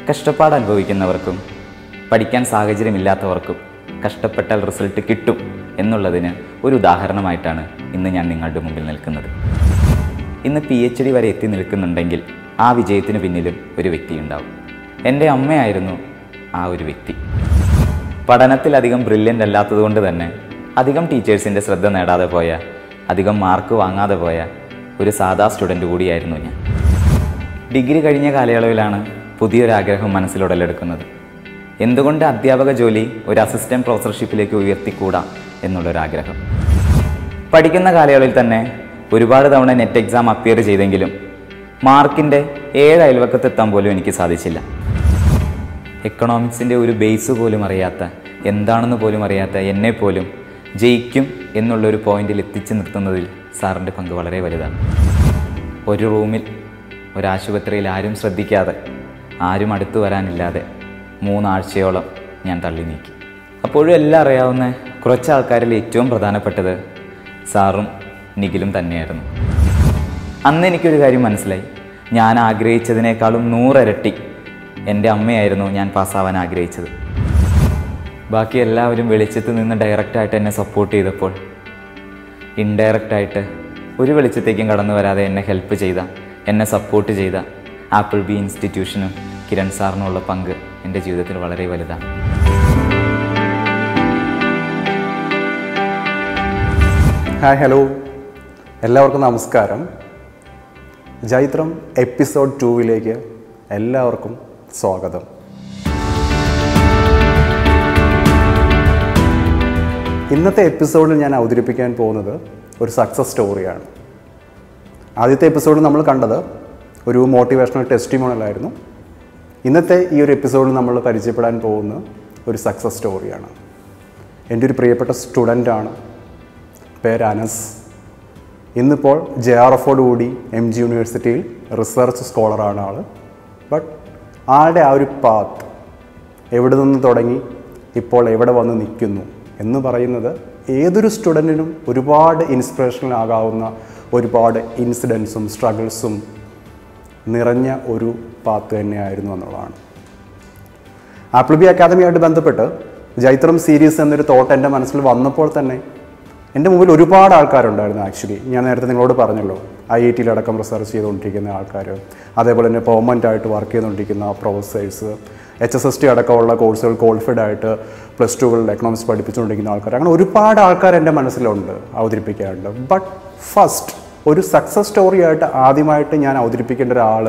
കഷ്ടപ്പാട് അനുഭവിക്കുന്നവർക്കും പഠിക്കാൻ സാഹചര്യമില്ലാത്തവർക്കും കഷ്ടപ്പെട്ടാൽ റിസൾട്ട് കിട്ടും എന്നുള്ളതിന് ഒരു ഉദാഹരണമായിട്ടാണ് ഇന്ന് ഞാൻ നിങ്ങളുടെ മുമ്പിൽ നിൽക്കുന്നത് ഇന്ന് പി എച്ച് ഡി വരെ എത്തി നിൽക്കുന്നുണ്ടെങ്കിൽ ആ വിജയത്തിന് പിന്നിലും ഒരു വ്യക്തി ഉണ്ടാവും എൻ്റെ അമ്മയായിരുന്നു ആ ഒരു വ്യക്തി പഠനത്തിൽ അധികം ബ്രില്യൻ്റ് അല്ലാത്തതുകൊണ്ട് തന്നെ അധികം ടീച്ചേഴ്സിൻ്റെ ശ്രദ്ധ നേടാതെ പോയ അധികം മാർക്ക് വാങ്ങാതെ പോയ ഒരു സാധാ സ്റ്റുഡൻറ്റ് കൂടിയായിരുന്നു ഞാൻ ഡിഗ്രി കഴിഞ്ഞ കാലയളവിലാണ് പുതിയൊരാഗ്രഹം മനസ്സിലുടലെടുക്കുന്നത് എന്തുകൊണ്ട് അധ്യാപക ജോലി ഒരു അസിസ്റ്റൻറ്റ് പ്രൊഫസർഷിപ്പിലേക്ക് ഉയർത്തിക്കൂടാ എന്നുള്ളൊരാഗ്രഹം പഠിക്കുന്ന കാലയളവിൽ തന്നെ ഒരുപാട് തവണ നെറ്റ് എക്സാം അപ്പിയർ ചെയ്തെങ്കിലും മാർക്കിൻ്റെ ഏഴ് അയൽവക്കത്തെത്താൻ പോലും എനിക്ക് സാധിച്ചില്ല എക്കണോമിക്സിൻ്റെ ഒരു ബേസ് പോലും അറിയാത്ത എന്താണെന്ന് പോലും അറിയാത്ത എന്നെ പോലും ജയിക്കും എന്നുള്ളൊരു പോയിന്റിൽ എത്തിച്ചു നിർത്തുന്നതിൽ സാറിൻ്റെ പങ്ക് വളരെ വലുതാണ് ഒരു റൂമിൽ ഒരാശുപത്രിയിൽ ആരും ശ്രദ്ധിക്കാതെ ആരും അടുത്തു വരാനില്ലാതെ മൂന്നാഴ്ചയോളം ഞാൻ തള്ളി നീക്കി അപ്പോഴും എല്ലാം അറിയാവുന്ന കുറച്ച് ആൾക്കാരിൽ ഏറ്റവും പ്രധാനപ്പെട്ടത് സാറും നിഖിലും തന്നെയായിരുന്നു അന്ന് എനിക്കൊരു കാര്യം മനസ്സിലായി ഞാൻ ആഗ്രഹിച്ചതിനേക്കാളും നൂറിരട്ടി എൻ്റെ അമ്മയായിരുന്നു ഞാൻ പാസ്സാവാൻ ആഗ്രഹിച്ചത് ബാക്കി എല്ലാവരും വെളിച്ചത്ത് നിന്ന് ഡയറക്റ്റായിട്ട് എന്നെ സപ്പോർട്ട് ചെയ്തപ്പോൾ ഇൻഡയറക്റ്റായിട്ട് ഒരു വെളിച്ചത്തേക്കും കടന്നു വരാതെ എന്നെ ഹെൽപ്പ് ചെയ്ത എന്നെ സപ്പോർട്ട് ചെയ്ത ആപ്പിൾ ബി ഇൻസ്റ്റിറ്റ്യൂഷനും കിരൺ സാറിനുമുള്ള പങ്ക് എൻ്റെ ജീവിതത്തിൽ വളരെ വലുതാണ് ഹായ് ഹലോ എല്ലാവർക്കും നമസ്കാരം ജൈത്രം എപ്പിസോഡ് ടൂവിലേക്ക് എല്ലാവർക്കും സ്വാഗതം ഇന്നത്തെ എപ്പിസോഡിൽ ഞാൻ അവതരിപ്പിക്കാൻ പോകുന്നത് ഒരു സക്സസ് സ്റ്റോറിയാണ് ആദ്യത്തെ എപ്പിസോഡിൽ നമ്മൾ കണ്ടത് ഒരു മോട്ടിവേഷണൽ ടെസ്റ്റിമോണലായിരുന്നു ഇന്നത്തെ ഈ ഒരു എപ്പിസോഡിൽ നമ്മൾ പരിചയപ്പെടാൻ പോകുന്ന ഒരു സക്സസ് സ്റ്റോറിയാണ് എൻ്റെ ഒരു പ്രിയപ്പെട്ട സ്റ്റുഡൻ്റാണ് പേര് അനസ് ഇന്നിപ്പോൾ ജെ ആർ എഫോട് കൂടി എം ജി യൂണിവേഴ്സിറ്റിയിൽ റിസർച്ച് സ്കോളറാണ് ആൾ ബട്ട് ആളുടെ ആ ഒരു പാത്ത് എവിടെ നിന്ന് തുടങ്ങി ഇപ്പോൾ എവിടെ വന്ന് നിൽക്കുന്നു എന്ന് പറയുന്നത് ഏതൊരു സ്റ്റുഡൻറ്റിനും ഒരുപാട് ഇൻസ്പിറേഷണൽ ആകാവുന്ന ഒരുപാട് ഇൻസിഡൻസും സ്ട്രഗിൾസും നിറഞ്ഞ ഒരു പാത്ത് തന്നെയായിരുന്നു എന്നുള്ളതാണ് ആപ്പിൾ ബി അക്കാദമിയായിട്ട് ബന്ധപ്പെട്ട് ജൈത്രം സീരീസ് എന്നൊരു തോട്ട് എൻ്റെ മനസ്സിൽ വന്നപ്പോൾ തന്നെ എൻ്റെ മുമ്പിൽ ഒരുപാട് ആൾക്കാരുണ്ടായിരുന്നു ആക്ച്വലി ഞാൻ നേരത്തെ നിങ്ങളോട് പറഞ്ഞല്ലോ ഐ ഐ ടിയിലടക്കം റിസർച്ച് ചെയ്തുകൊണ്ടിരിക്കുന്ന ആൾക്കാർ അതേപോലെ തന്നെ പെർമനൻ്റ് ആയിട്ട് വർക്ക് ചെയ്തുകൊണ്ടിരിക്കുന്ന professors H S S T അടക്കമുള്ള കോഴ്സുകൾ ക്വാളിഫൈഡ് ആയിട്ട് പ്ലസ് ടുകളിൽ എക്കണോമിക്സ് പഠിപ്പിച്ചുകൊണ്ടിരിക്കുന്ന ആൾക്കാർ അങ്ങനെ ഒരുപാട് ആൾക്കാർ എൻ്റെ മനസ്സിലുണ്ട് അവതരിപ്പിക്കാറുണ്ട് ബട്ട് ഫസ്റ്റ് ഒരു സക്സസ് സ്റ്റോറി ആയിട്ട് ആദ്യമായിട്ട് ഞാൻ അവതരിപ്പിക്കേണ്ട ഒരാൾ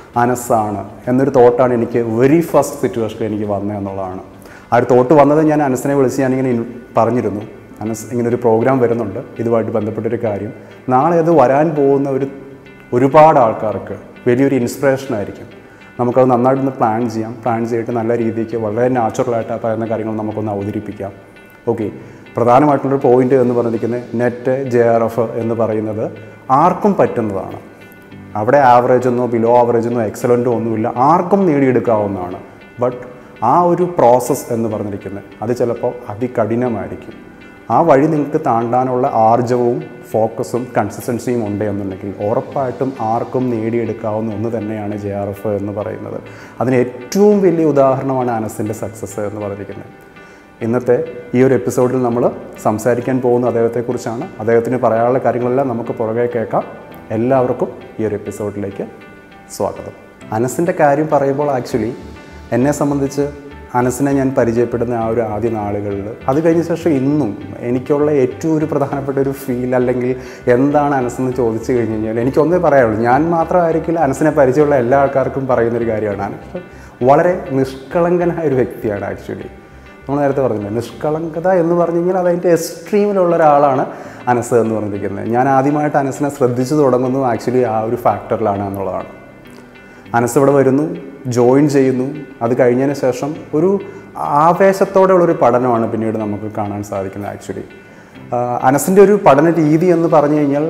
അനസാണ് എന്നൊരു തോട്ടാണ് എനിക്ക് വെരി ഫസ്റ്റ് സിറ്റുവേഷനിൽ എനിക്ക് വന്നത് എന്നുള്ളതാണ് ആ ഒരു തോട്ട് വന്നത് ഞാൻ അനസിനെ വിളിച്ച് ഞാനിങ്ങനെ ഇൻ- പറഞ്ഞിരുന്നു അനസ് ഇങ്ങനെ ഒരു പ്രോഗ്രാം വരുന്നുണ്ട് ഇതുമായിട്ട് ബന്ധപ്പെട്ടൊരു കാര്യം നാളെ അത് വരാൻ പോകുന്ന ഒരു ഒരുപാട് ആൾക്കാർക്ക് വലിയൊരു ഇൻസ്പിറേഷൻ ആയിരിക്കും നമുക്കത് നന്നായിട്ടൊന്ന് പ്ലാൻ ചെയ്യാം പ്ലാൻ ചെയ്തിട്ട് നല്ല രീതിക്ക് വളരെ നാച്ചുറലായിട്ട് ആ പറയുന്ന കാര്യങ്ങൾ നമുക്കൊന്ന് അവതരിപ്പിക്കാം ഓക്കെ പ്രധാനമായിട്ടുള്ളൊരു പോയിന്റ് എന്ന് പറഞ്ഞിരിക്കുന്നത് നെറ്റ് ജെ ആർ എഫ് എന്ന് പറയുന്നത് ആർക്കും പറ്റുന്നതാണ് അവിടെ ആവറേജ് ഒന്നോ ബിലോ ആവറേജ് ഒന്നോ എക്സലൻറ്റോ ഒന്നുമില്ല ആർക്കും നേടിയെടുക്കാവുന്നതാണ് ബട്ട് ആ ഒരു പ്രോസസ്സ് എന്ന് പറഞ്ഞിരിക്കുന്നത് അത് ചിലപ്പോൾ അതികഠിനമായിരിക്കും ആ വഴി നിങ്ങൾക്ക് താണ്ടാനുള്ള ആർജവവും ഫോക്കസും കൺസിസ്റ്റൻസിയും ഉണ്ട് എന്നുണ്ടെങ്കിൽ ഉറപ്പായിട്ടും ആർക്കും നേടിയെടുക്കാവുന്ന ഒന്ന് തന്നെയാണ് ജെ ആർ എഫ് എന്ന് പറയുന്നത് അതിന് ഏറ്റവും വലിയ ഉദാഹരണമാണ് അനസിൻ്റെ സക്സസ് എന്ന് പറഞ്ഞിരിക്കുന്നത് ഇന്നത്തെ ഈ ഒരു എപ്പിസോഡിൽ നമ്മൾ സംസാരിക്കാൻ പോകുന്ന അദ്ദേഹത്തെക്കുറിച്ചാണ് അദ്ദേഹത്തിന് പറയാനുള്ള കാര്യങ്ങളെല്ലാം നമുക്ക് പുറകെ കേൾക്കാം എല്ലാവർക്കും ഈ ഒരു എപ്പിസോഡിലേക്ക് സ്വാഗതം അനസിൻ്റെ കാര്യം പറയുമ്പോൾ ആക്ച്വലി എന്നെ സംബന്ധിച്ച് അനസിനെ ഞാൻ പരിചയപ്പെടുന്ന ആ ഒരു ആദ്യ നാളുകളിൽ അത് കഴിഞ്ഞ ശേഷം ഇന്നും എനിക്കുള്ള ഏറ്റവും ഒരു പ്രധാനപ്പെട്ട ഒരു ഫീൽ അല്ലെങ്കിൽ എന്താണ് അനസെന്ന് ചോദിച്ചു കഴിഞ്ഞ് കഴിഞ്ഞാൽ എനിക്കൊന്നേ പറയാനുള്ളൂ ഞാൻ മാത്രമായിരിക്കില്ല അനസിനെ പരിചയമുള്ള എല്ലാ ആൾക്കാർക്കും പറയുന്നൊരു കാര്യമാണ് അനസ് വളരെ നിഷ്കളങ്കനായ ഒരു വ്യക്തിയാണ് ആക്ച്വലി നമ്മൾ നേരത്തെ പറഞ്ഞില്ലേ നിഷ്കളങ്കത എന്ന് പറഞ്ഞു കഴിഞ്ഞാൽ അതതിൻ്റെ എക്സ്ട്രീമിലുള്ള ഒരാളാണ് അനസ് എന്ന് പറഞ്ഞിരിക്കുന്നത് ഞാൻ ആദ്യമായിട്ട് അനസിനെ ശ്രദ്ധിച്ചു തുടങ്ങുന്നു ആക്ച്വലി ആ ഒരു ഫാക്ടറിലാണ് എന്നുള്ളതാണ് അനസ് ഇവിടെ വരുന്നു ജോയിൻ ചെയ്യുന്നു അത് കഴിഞ്ഞതിന് ശേഷം ഒരു ആവേശത്തോടെയുള്ളൊരു പഠനമാണ് പിന്നീട് നമുക്ക് കാണാൻ സാധിക്കുന്നത് ആക്ച്വലി അനസിൻ്റെ ഒരു പഠന രീതി എന്ന് പറഞ്ഞു കഴിഞ്ഞാൽ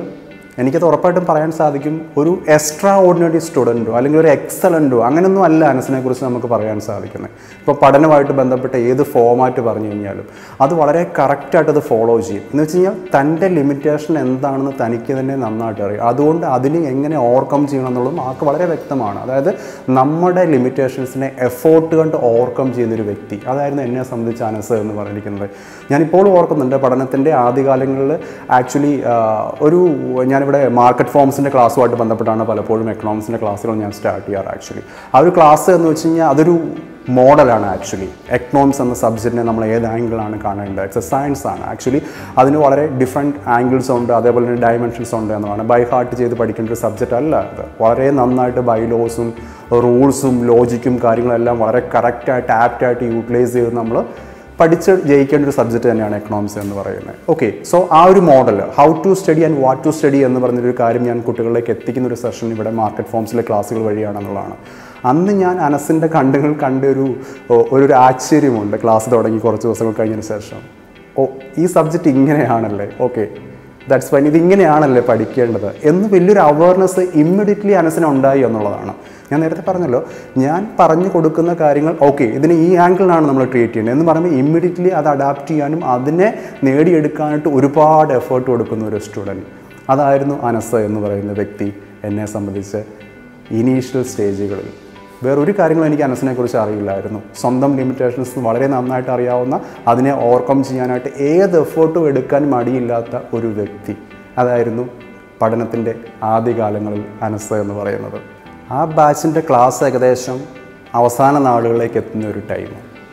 എനിക്കത് ഉറപ്പായിട്ടും പറയാൻ സാധിക്കും ഒരു എക്സ്ട്രാ ഓർഡിനറി സ്റ്റുഡൻറ്റോ അല്ലെങ്കിൽ ഒരു എക്സലൻറ്റോ അങ്ങനെയൊന്നും അല്ല അനസിനെ കുറിച്ച് നമുക്ക് പറയാൻ സാധിക്കുന്നത് ഇപ്പോൾ പഠനമായിട്ട് ബന്ധപ്പെട്ട ഏത് ഫോമാറ്റ് പറഞ്ഞു കഴിഞ്ഞാലും അത് വളരെ കറക്റ്റായിട്ട് അത് ഫോളോ ചെയ്യും എന്ന് വെച്ച് കഴിഞ്ഞാൽ തൻ്റെ ലിമിറ്റേഷൻ എന്താണെന്ന് തനിക്ക് തന്നെ നന്നായിട്ട് അറിയാം അതുകൊണ്ട് അതിനെ എങ്ങനെ ഓവർകം ചെയ്യണം എന്നുള്ളതും ആൾക്ക് വളരെ വ്യക്തമാണ് അതായത് നമ്മുടെ ലിമിറ്റേഷൻസിനെ എഫോർട്ട് കൊണ്ട് ഓവർകം ചെയ്യുന്നൊരു വ്യക്തി അതായിരുന്നു എന്നെ സംബന്ധിച്ച് അനസ് എന്ന് പറഞ്ഞിരിക്കുന്നത് ഞാനിപ്പോൾ ഓർക്കുന്നുണ്ട് പഠനത്തിൻ്റെ ആദ്യകാലങ്ങളിൽ ആക്ച്വലി ഒരു ഞാനിവിടെ മാർക്കറ്റ് ഫോംസിൻ്റെ ക്ലാസ്സുമായിട്ട് ബന്ധപ്പെട്ടാണ് പലപ്പോഴും എക്കണോമിക്സിൻ്റെ ക്ലാസ്സുകൾ ഞാൻ സ്റ്റാർട്ട് ചെയ്യാറ് ആക്ച്വലി ആ ഒരു ക്ലാസ് എന്ന് വെച്ച് കഴിഞ്ഞാൽ അതൊരു മോഡലാണ് ആക്ച്വലി എക്കണോമിക്സ് എന്ന സബ്ജക്റ്റിനെ നമ്മൾ ഏത് ആംഗിളാണ് കാണേണ്ടത് ഇറ്റ്സ് എ സയൻസ് ആണ് ആക്ച്വലി അതിന് വളരെ ഡിഫറെൻറ്റ് ആംഗിൾസ് ഉണ്ട് അതേപോലെ തന്നെ ഡയമെൻഷൻസ് ഉണ്ട് എന്നതാണ് ബൈ ഹാർട്ട് ചെയ്ത് പഠിക്കേണ്ട ഒരു സബ്ജക്റ്റ് അല്ല അത് വളരെ നന്നായിട്ട് ബൈലോസും റൂൾസും ലോജിക്കും കാര്യങ്ങളെല്ലാം വളരെ കറക്റ്റായിട്ട് ആപ്റ്റായിട്ട് യൂട്ടിലൈസ് ചെയ്ത് നമ്മൾ പഠിച്ച് ജയിക്കേണ്ട ഒരു സബ്ജക്റ്റ് തന്നെയാണ് എക്കണോമിക്സ് എന്ന് പറയുന്നത് ഓക്കെ സോ ആ ഒരു model how to study and what to study എന്ന് പറഞ്ഞൊരു കാര്യം ഞാൻ കുട്ടികളിലേക്ക് എത്തിക്കുന്ന ഒരു സെഷൻ ഇവിടെ മാർക്കറ്റ് ഫോംസിലെ ക്ലാസ്സുകൾ വഴിയാണെന്നുള്ളതാണ് അന്ന് ഞാൻ അനസിൻ്റെ കണ്ടുകൾ കണ്ട ഒരു ഒ- ഒരു ഒരു ആശ്ചര്യമുണ്ട് ക്ലാസ് തുടങ്ങി കുറച്ച് ദിവസങ്ങൾ കഴിഞ്ഞതിന് ശേഷം ഓ ഈ സബ്ജക്റ്റ് ഇങ്ങനെയാണല്ലേ ഓക്കെ ദാറ്റ്സ് ഫൈൻ ഇത് ഇങ്ങനെയാണല്ലേ പഠിക്കേണ്ടത് എന്ന് വലിയൊരു അവയർനെസ് ഇമ്മീഡിയറ്റ്ലി അനസിന് ഉണ്ടായി എന്നുള്ളതാണ് ഞാൻ നേരത്തെ പറഞ്ഞല്ലോ ഞാൻ പറഞ്ഞു കൊടുക്കുന്ന കാര്യങ്ങൾ ഓക്കെ ഇതിന് ഈ ആംഗിളിലാണ് നമ്മൾ ട്രീറ്റ് ചെയ്യേണ്ടത് എന്ന് പറയുമ്പോൾ ഇമ്മീഡിയറ്റ്ലി അത് അഡാപ്റ്റ് ചെയ്യാനും അതിനെ നേടിയെടുക്കാനായിട്ട് ഒരുപാട് എഫേർട്ട് കൊടുക്കുന്ന ഒരു സ്റ്റുഡൻറ്റ് അതായിരുന്നു അനസ് എന്ന് പറയുന്ന വ്യക്തി എന്നെ സംബന്ധിച്ച് ഇനീഷ്യൽ സ്റ്റേജുകളിൽ വേറൊരു കാര്യങ്ങളും എനിക്ക് അനസിനെ കുറിച്ച് അറിയില്ലായിരുന്നു സ്വന്തം ലിമിറ്റേഷൻസ് വളരെ നന്നായിട്ട് അറിയാവുന്ന അതിനെ ഓവർകം ചെയ്യാനായിട്ട് ഏത് എഫേർട്ടും എടുക്കാൻ മടിയില്ലാത്ത ഒരു വ്യക്തി അതായിരുന്നു പഠനത്തിൻ്റെ ആദ്യകാലങ്ങളിൽ അനസ് എന്ന് പറയുന്നത് ആ ബാച്ചിൻ്റെ ക്ലാസ് ഏകദേശം അവസാന നാളുകളിലേക്ക് എത്തുന്ന ഒരു ടൈം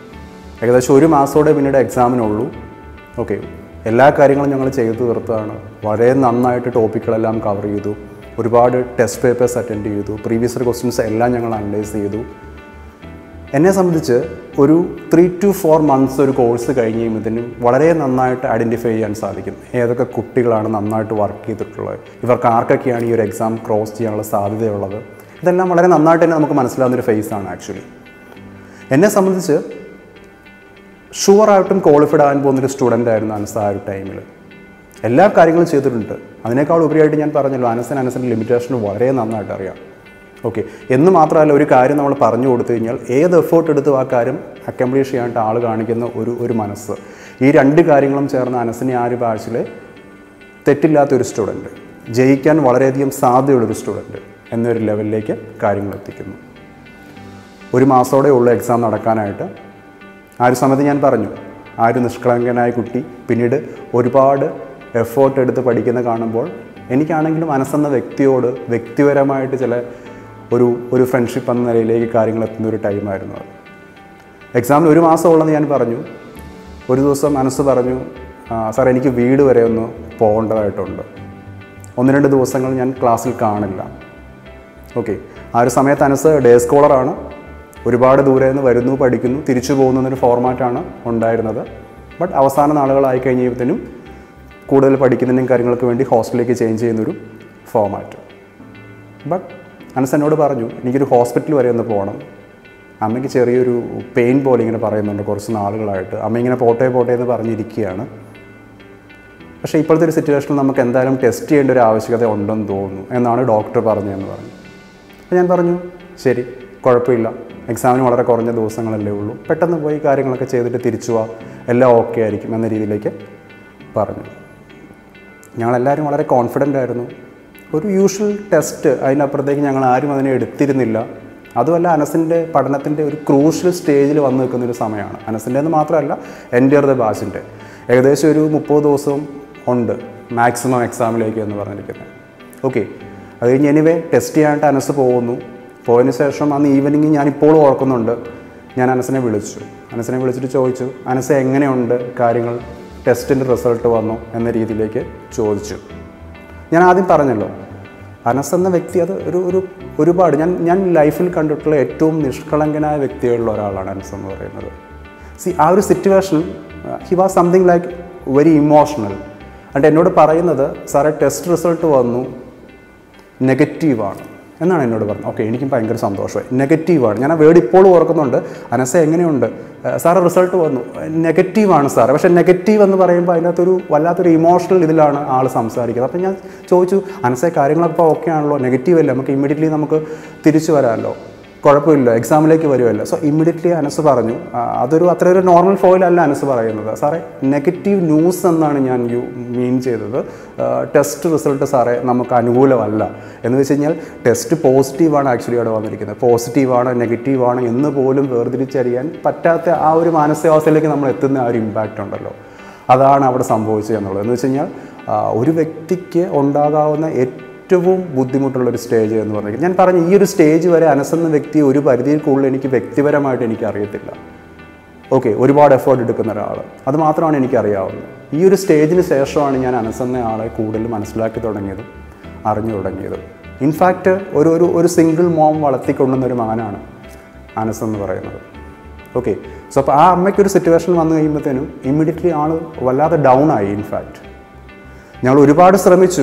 ഏകദേശം ഒരു മാസത്തോടെ പിന്നീട് എക്സാമിനുള്ളൂ ഓക്കെ എല്ലാ കാര്യങ്ങളും ഞങ്ങൾ ചെയ്തു തീർത്താണ് വളരെ നന്നായിട്ട് ടോപ്പിക്കുകളെല്ലാം കവർ ചെയ്തു ഒരുപാട് ടെസ്റ്റ് പേപ്പേഴ്സ് അറ്റൻഡ് ചെയ്തു പ്രീവിയസ് ക്വസ്റ്റ്യൻസ് എല്ലാം ഞങ്ങൾ അനലൈസ് ചെയ്തു എന്നെ സംബന്ധിച്ച് ഒരു ത്രീ ടു ഫോർ മന്ത്സ് ഒരു കോഴ്സ് കഴിഞ്ഞ് കഴിയുമ്പോഴത്തേനും വളരെ നന്നായിട്ട് ഐഡൻറ്റിഫൈ ചെയ്യാൻ സാധിക്കും ഏതൊക്കെ കുട്ടികളാണ് നന്നായിട്ട് വർക്ക് ചെയ്തിട്ടുള്ളത് ഇവർക്ക് ആർക്കൊക്കെയാണ് ഈ ഒരു എക്സാം ക്രോസ് ചെയ്യാനുള്ള സാധ്യതയുള്ളത് ഇതെല്ലാം വളരെ നന്നായിട്ട് തന്നെ നമുക്ക് മനസ്സിലാവുന്നൊരു ഫേസാണ് ആക്ച്വലി എന്നെ സംബന്ധിച്ച് ഷുവറായിട്ടും ക്വാളിഫൈഡ് ആകാൻ പോകുന്നൊരു സ്റ്റുഡൻ്റ് ആയിരുന്നു അനസ് ആ ഒരു ടൈമിൽ എല്ലാ കാര്യങ്ങളും ചെയ്തിട്ടുണ്ട് അതിനേക്കാൾ ഉപരിയായിട്ട് ഞാൻ പറഞ്ഞല്ലോ അനസിന് അനസിൻ്റെ ലിമിറ്റേഷൻ വളരെ നന്നായിട്ട് അറിയാം ഓക്കെ എന്ന് മാത്രമല്ല ഒരു കാര്യം നമ്മൾ പറഞ്ഞു കൊടുത്തു കഴിഞ്ഞാൽ ഏത് എഫേർട്ട് എടുത്തും ആ കാര്യം അക്കംപ്ലീഷ് ചെയ്യാനായിട്ട് ആൾ കാണിക്കുന്ന ഒരു ഒരു മനസ്സ് ഈ രണ്ട് കാര്യങ്ങളും ചേർന്ന് അനസിനെ ആ ഒരു ബാച്ചിൽ തെറ്റില്ലാത്തൊരു സ്റ്റുഡൻറ്റ് ജയിക്കാൻ വളരെയധികം സാധ്യതയുള്ളൊരു സ്റ്റുഡൻറ്റ് എന്നൊരു ലെവലിലേക്ക് കാര്യങ്ങൾ എത്തിക്കുന്നു ഒരു മാസത്തോടെ ഉള്ള എക്സാം നടക്കാനായിട്ട് ആ ഒരു സമയത്ത് ഞാൻ പറഞ്ഞു ആ ഒരു നിഷ്കളങ്കനായ കുട്ടി പിന്നീട് ഒരുപാട് എഫേർട്ട് എടുത്ത് പഠിക്കുന്ന കാണുമ്പോൾ എനിക്കാണെങ്കിലും മനസ്സെന്ന വ്യക്തിയോട് വ്യക്തിപരമായിട്ട് ചില ഒരു ഒരു ഫ്രണ്ട്ഷിപ്പ് എന്ന നിലയിലേക്ക് കാര്യങ്ങൾ എത്തുന്ന ഒരു ടൈമായിരുന്നു അത് എക്സാമിന് ഒരു മാസം ഉള്ളെന്ന് ഞാൻ പറഞ്ഞു ഒരു ദിവസം മനസ്സ് പറഞ്ഞു "ആ, സാർ എനിക്ക് വീട് വരെ ഒന്ന് പോകേണ്ടതായിട്ടുണ്ട് ഒന്ന് രണ്ട് ദിവസങ്ങൾ ഞാൻ ക്ലാസ്സിൽ കാണില്ല ഓക്കെ ആ ഒരു സമയത്ത് അനസ് ഡേ സ്കോളറാണ് ഒരുപാട് ദൂരെ നിന്ന് വരുന്നു പഠിക്കുന്നു തിരിച്ചു പോകുന്നു എന്നൊരു ഫോർമാറ്റാണ് ഉണ്ടായിരുന്നത് ബട്ട് അവസാന നാളുകളായി കഴിഞ്ഞപ്പോഴത്തേനും കൂടുതൽ പഠിക്കുന്നതിനും കാര്യങ്ങൾക്ക് വേണ്ടി ഹോസ്റ്റലിലേക്ക് ചേഞ്ച് ചെയ്യുന്നൊരു ഫോർമാറ്റ് ബട്ട് അനസ് എന്നോട് പറഞ്ഞു എനിക്കൊരു ഹോസ്പിറ്റൽ വരെ ഒന്ന് പോകണം അമ്മയ്ക്ക് ചെറിയൊരു പെയിൻ പോലെ ഇങ്ങനെ പറയുന്നുണ്ട് കുറച്ച് നാളുകളായിട്ട് അമ്മ ഇങ്ങനെ പോട്ടെ പോട്ടെ എന്ന് പറഞ്ഞിരിക്കുകയാണ് പക്ഷേ ഇപ്പോഴത്തെ ഒരു സിറ്റുവേഷനിൽ നമുക്ക് എന്തായാലും ടെസ്റ്റ് ചെയ്യേണ്ട ഒരു ആവശ്യകത ഉണ്ടെന്ന് തോന്നുന്നു എന്നാണ് ഡോക്ടർ പറഞ്ഞതെന്ന് പറഞ്ഞു അപ്പോൾ ഞാൻ പറഞ്ഞു ശരി കുഴപ്പമില്ല എക്സാമിന് വളരെ കുറഞ്ഞ ദിവസങ്ങളല്ലേ ഉള്ളൂ പെട്ടെന്ന് പോയി കാര്യങ്ങളൊക്കെ ചെയ്തിട്ട് തിരിച്ചു പോവാം എല്ലാം ഓക്കെ ആയിരിക്കും എന്ന രീതിയിലേക്ക് പറഞ്ഞു ഞങ്ങളെല്ലാവരും വളരെ കോൺഫിഡൻ്റ് ആയിരുന്നു ഒരു യൂഷ്വൽ ടെസ്റ്റ് അതിനപ്പുറത്തേക്ക് ഞങ്ങൾ ആരും അതിനെ എടുത്തിരുന്നില്ല അതുമല്ല അനസിൻ്റെ പഠനത്തിൻ്റെ ഒരു ക്രൂഷ്യൽ സ്റ്റേജിൽ വന്നു നിൽക്കുന്ന ഒരു സമയമാണ് അനസിൻ്റെ എന്ന് മാത്രമല്ല എൻ്റെ ദ ബാച്ചിൻ്റെ ഏകദേശം ഒരു മുപ്പത് ദിവസവും ഉണ്ട് മാക്സിമം എക്സാമിലേക്ക് എന്ന് പറഞ്ഞിരിക്കുന്നത് ഓക്കെ അത് കഴിഞ്ഞ് എനിവേ ടെസ്റ്റ് ചെയ്യാനായിട്ട് അനസ് പോകുന്നു പോയതിന് ശേഷം അന്ന് ഈവനിങ് ഞാൻ ഇപ്പോഴും ഓർക്കുന്നുണ്ട് ഞാൻ അനസിനെ വിളിച്ചു അനസിനെ വിളിച്ചിട്ട് ചോദിച്ചു അനസ് എങ്ങനെയുണ്ട് കാര്യങ്ങൾ ടെസ്റ്റിൻ്റെ റിസൾട്ട് വന്നു എന്ന രീതിയിലേക്ക് ചോദിച്ചു ഞാൻ ആദ്യം പറഞ്ഞല്ലോ അനസ് എന്ന വ്യക്തി അത് ഒരു ഒരു ഒരുപാട് ഞാൻ ഞാൻ ലൈഫിൽ കണ്ടിട്ടുള്ള ഏറ്റവും നിഷ്കളങ്കനായ വ്യക്തികളിൽ ഒരാളാണ് അനസ് എന്ന് പറയുന്നത് സി ആ ഒരു situation he was something like very emotional എന്നിട്ട് എന്നോട് പറയുന്നത് സാറേ ടെസ്റ്റ് റിസൾട്ട് വന്നു നെഗറ്റീവാണ് എന്നാണ് എന്നോട് പറഞ്ഞത് ഓക്കെ എനിക്കും ഭയങ്കര സന്തോഷമായി നെഗറ്റീവാണ് ഞാൻ ആ വേർഡ് ഇപ്പോഴും ഓർക്കുന്നുണ്ട് അനസ എങ്ങനെയുണ്ട് സാറ് റിസൾട്ട് വന്നു നെഗറ്റീവാണ് സാറ് പക്ഷേ നെഗറ്റീവ് എന്ന് പറയുമ്പോൾ അതിനകത്തൊരു വല്ലാത്തൊരു ഇമോഷണൽ ഇതിലാണ് ആൾ സംസാരിക്കുന്നത് അപ്പം ഞാൻ ചോദിച്ചു അനസ കാര്യങ്ങളൊക്കെ ഇപ്പോൾ ഓക്കെ ആണല്ലോ നെഗറ്റീവ് അല്ലേ നമുക്ക് ഇമ്മീഡിയറ്റ്ലി നമുക്ക് തിരിച്ചു വരാമല്ലോ കുഴപ്പമില്ല എക്സാമിലേക്ക് വരുമല്ലോ സോ ഇമ്മീഡിയറ്റ്ലി അനസ് പറഞ്ഞു ആ, അതൊരു അത്ര ഒരു നോർമൽ ഫോയിലല്ല അനസ് പറയുന്നത് സാറേ നെഗറ്റീവ് ന്യൂസ് എന്നാണ് ഞാൻ യു മീൻ ചെയ്തത് ടെസ്റ്റ് റിസൾട്ട് സാറേ നമുക്ക് അനുകൂലമല്ല എന്ന് വെച്ച് കഴിഞ്ഞാൽ ടെസ്റ്റ് പോസിറ്റീവാണ് ആക്ച്വലി അവിടെ വന്നിരിക്കുന്നത് പോസിറ്റീവാണ് നെഗറ്റീവാണ് എന്ന് പോലും വേർതിരിച്ചറിയാൻ പറ്റാത്ത ആ ഒരു മാനസികാവസ്ഥയിലേക്ക് നമ്മൾ എത്തുന്ന ആ ഒരു ഇമ്പാക്റ്റ് ഉണ്ടല്ലോ അതാണ് അവിടെ സംഭവിച്ചത് എന്നുള്ളത് എന്ന് വെച്ച് കഴിഞ്ഞാൽ ആ, ഒരു വ്യക്തിക്ക് ഉണ്ടാകാവുന്ന ഏറ്റവും ബുദ്ധിമുട്ടുള്ള ഒരു സ്റ്റേജ് എന്ന് പറഞ്ഞാൽ ഞാൻ പറഞ്ഞു ഈ ഒരു സ്റ്റേജ് വരെ അനസെന്ന വ്യക്തി ഒരു പരിധിയിൽ കൂടുതൽ എനിക്ക് വ്യക്തിപരമായിട്ട് എനിക്ക് അറിയത്തില്ല ഓക്കെ ഒരുപാട് എഫേർട്ട് എടുക്കുന്ന ഒരാൾ അത് മാത്രമാണ് എനിക്കറിയാവുന്നത് ഈ ഒരു സ്റ്റേജിന് ശേഷമാണ് ഞാൻ അനസെന്ന ആളെ കൂടുതൽ മനസ്സിലാക്കി തുടങ്ങിയതും അറിഞ്ഞു തുടങ്ങിയതും ഇൻഫാക്റ്റ് ഒരു ഒരു ഒരു സിംഗിൾ മോം വളർത്തിക്കൊണ്ടുവന്ന ഒരു മകനാണ് അനസ് എന്ന് പറയുന്നത് ഓക്കെ സോ അപ്പോൾ ആ അമ്മയ്ക്ക് ഒരു സിറ്റുവേഷൻ വന്നു കഴിയുമ്പോഴത്തേനും ഇമ്മീഡിയറ്റ്ലി ആൾ വല്ലാതെ ഡൗൺ ആയി ഇൻഫാക്റ്റ് ഞങ്ങൾ ഒരുപാട് ശ്രമിച്ചു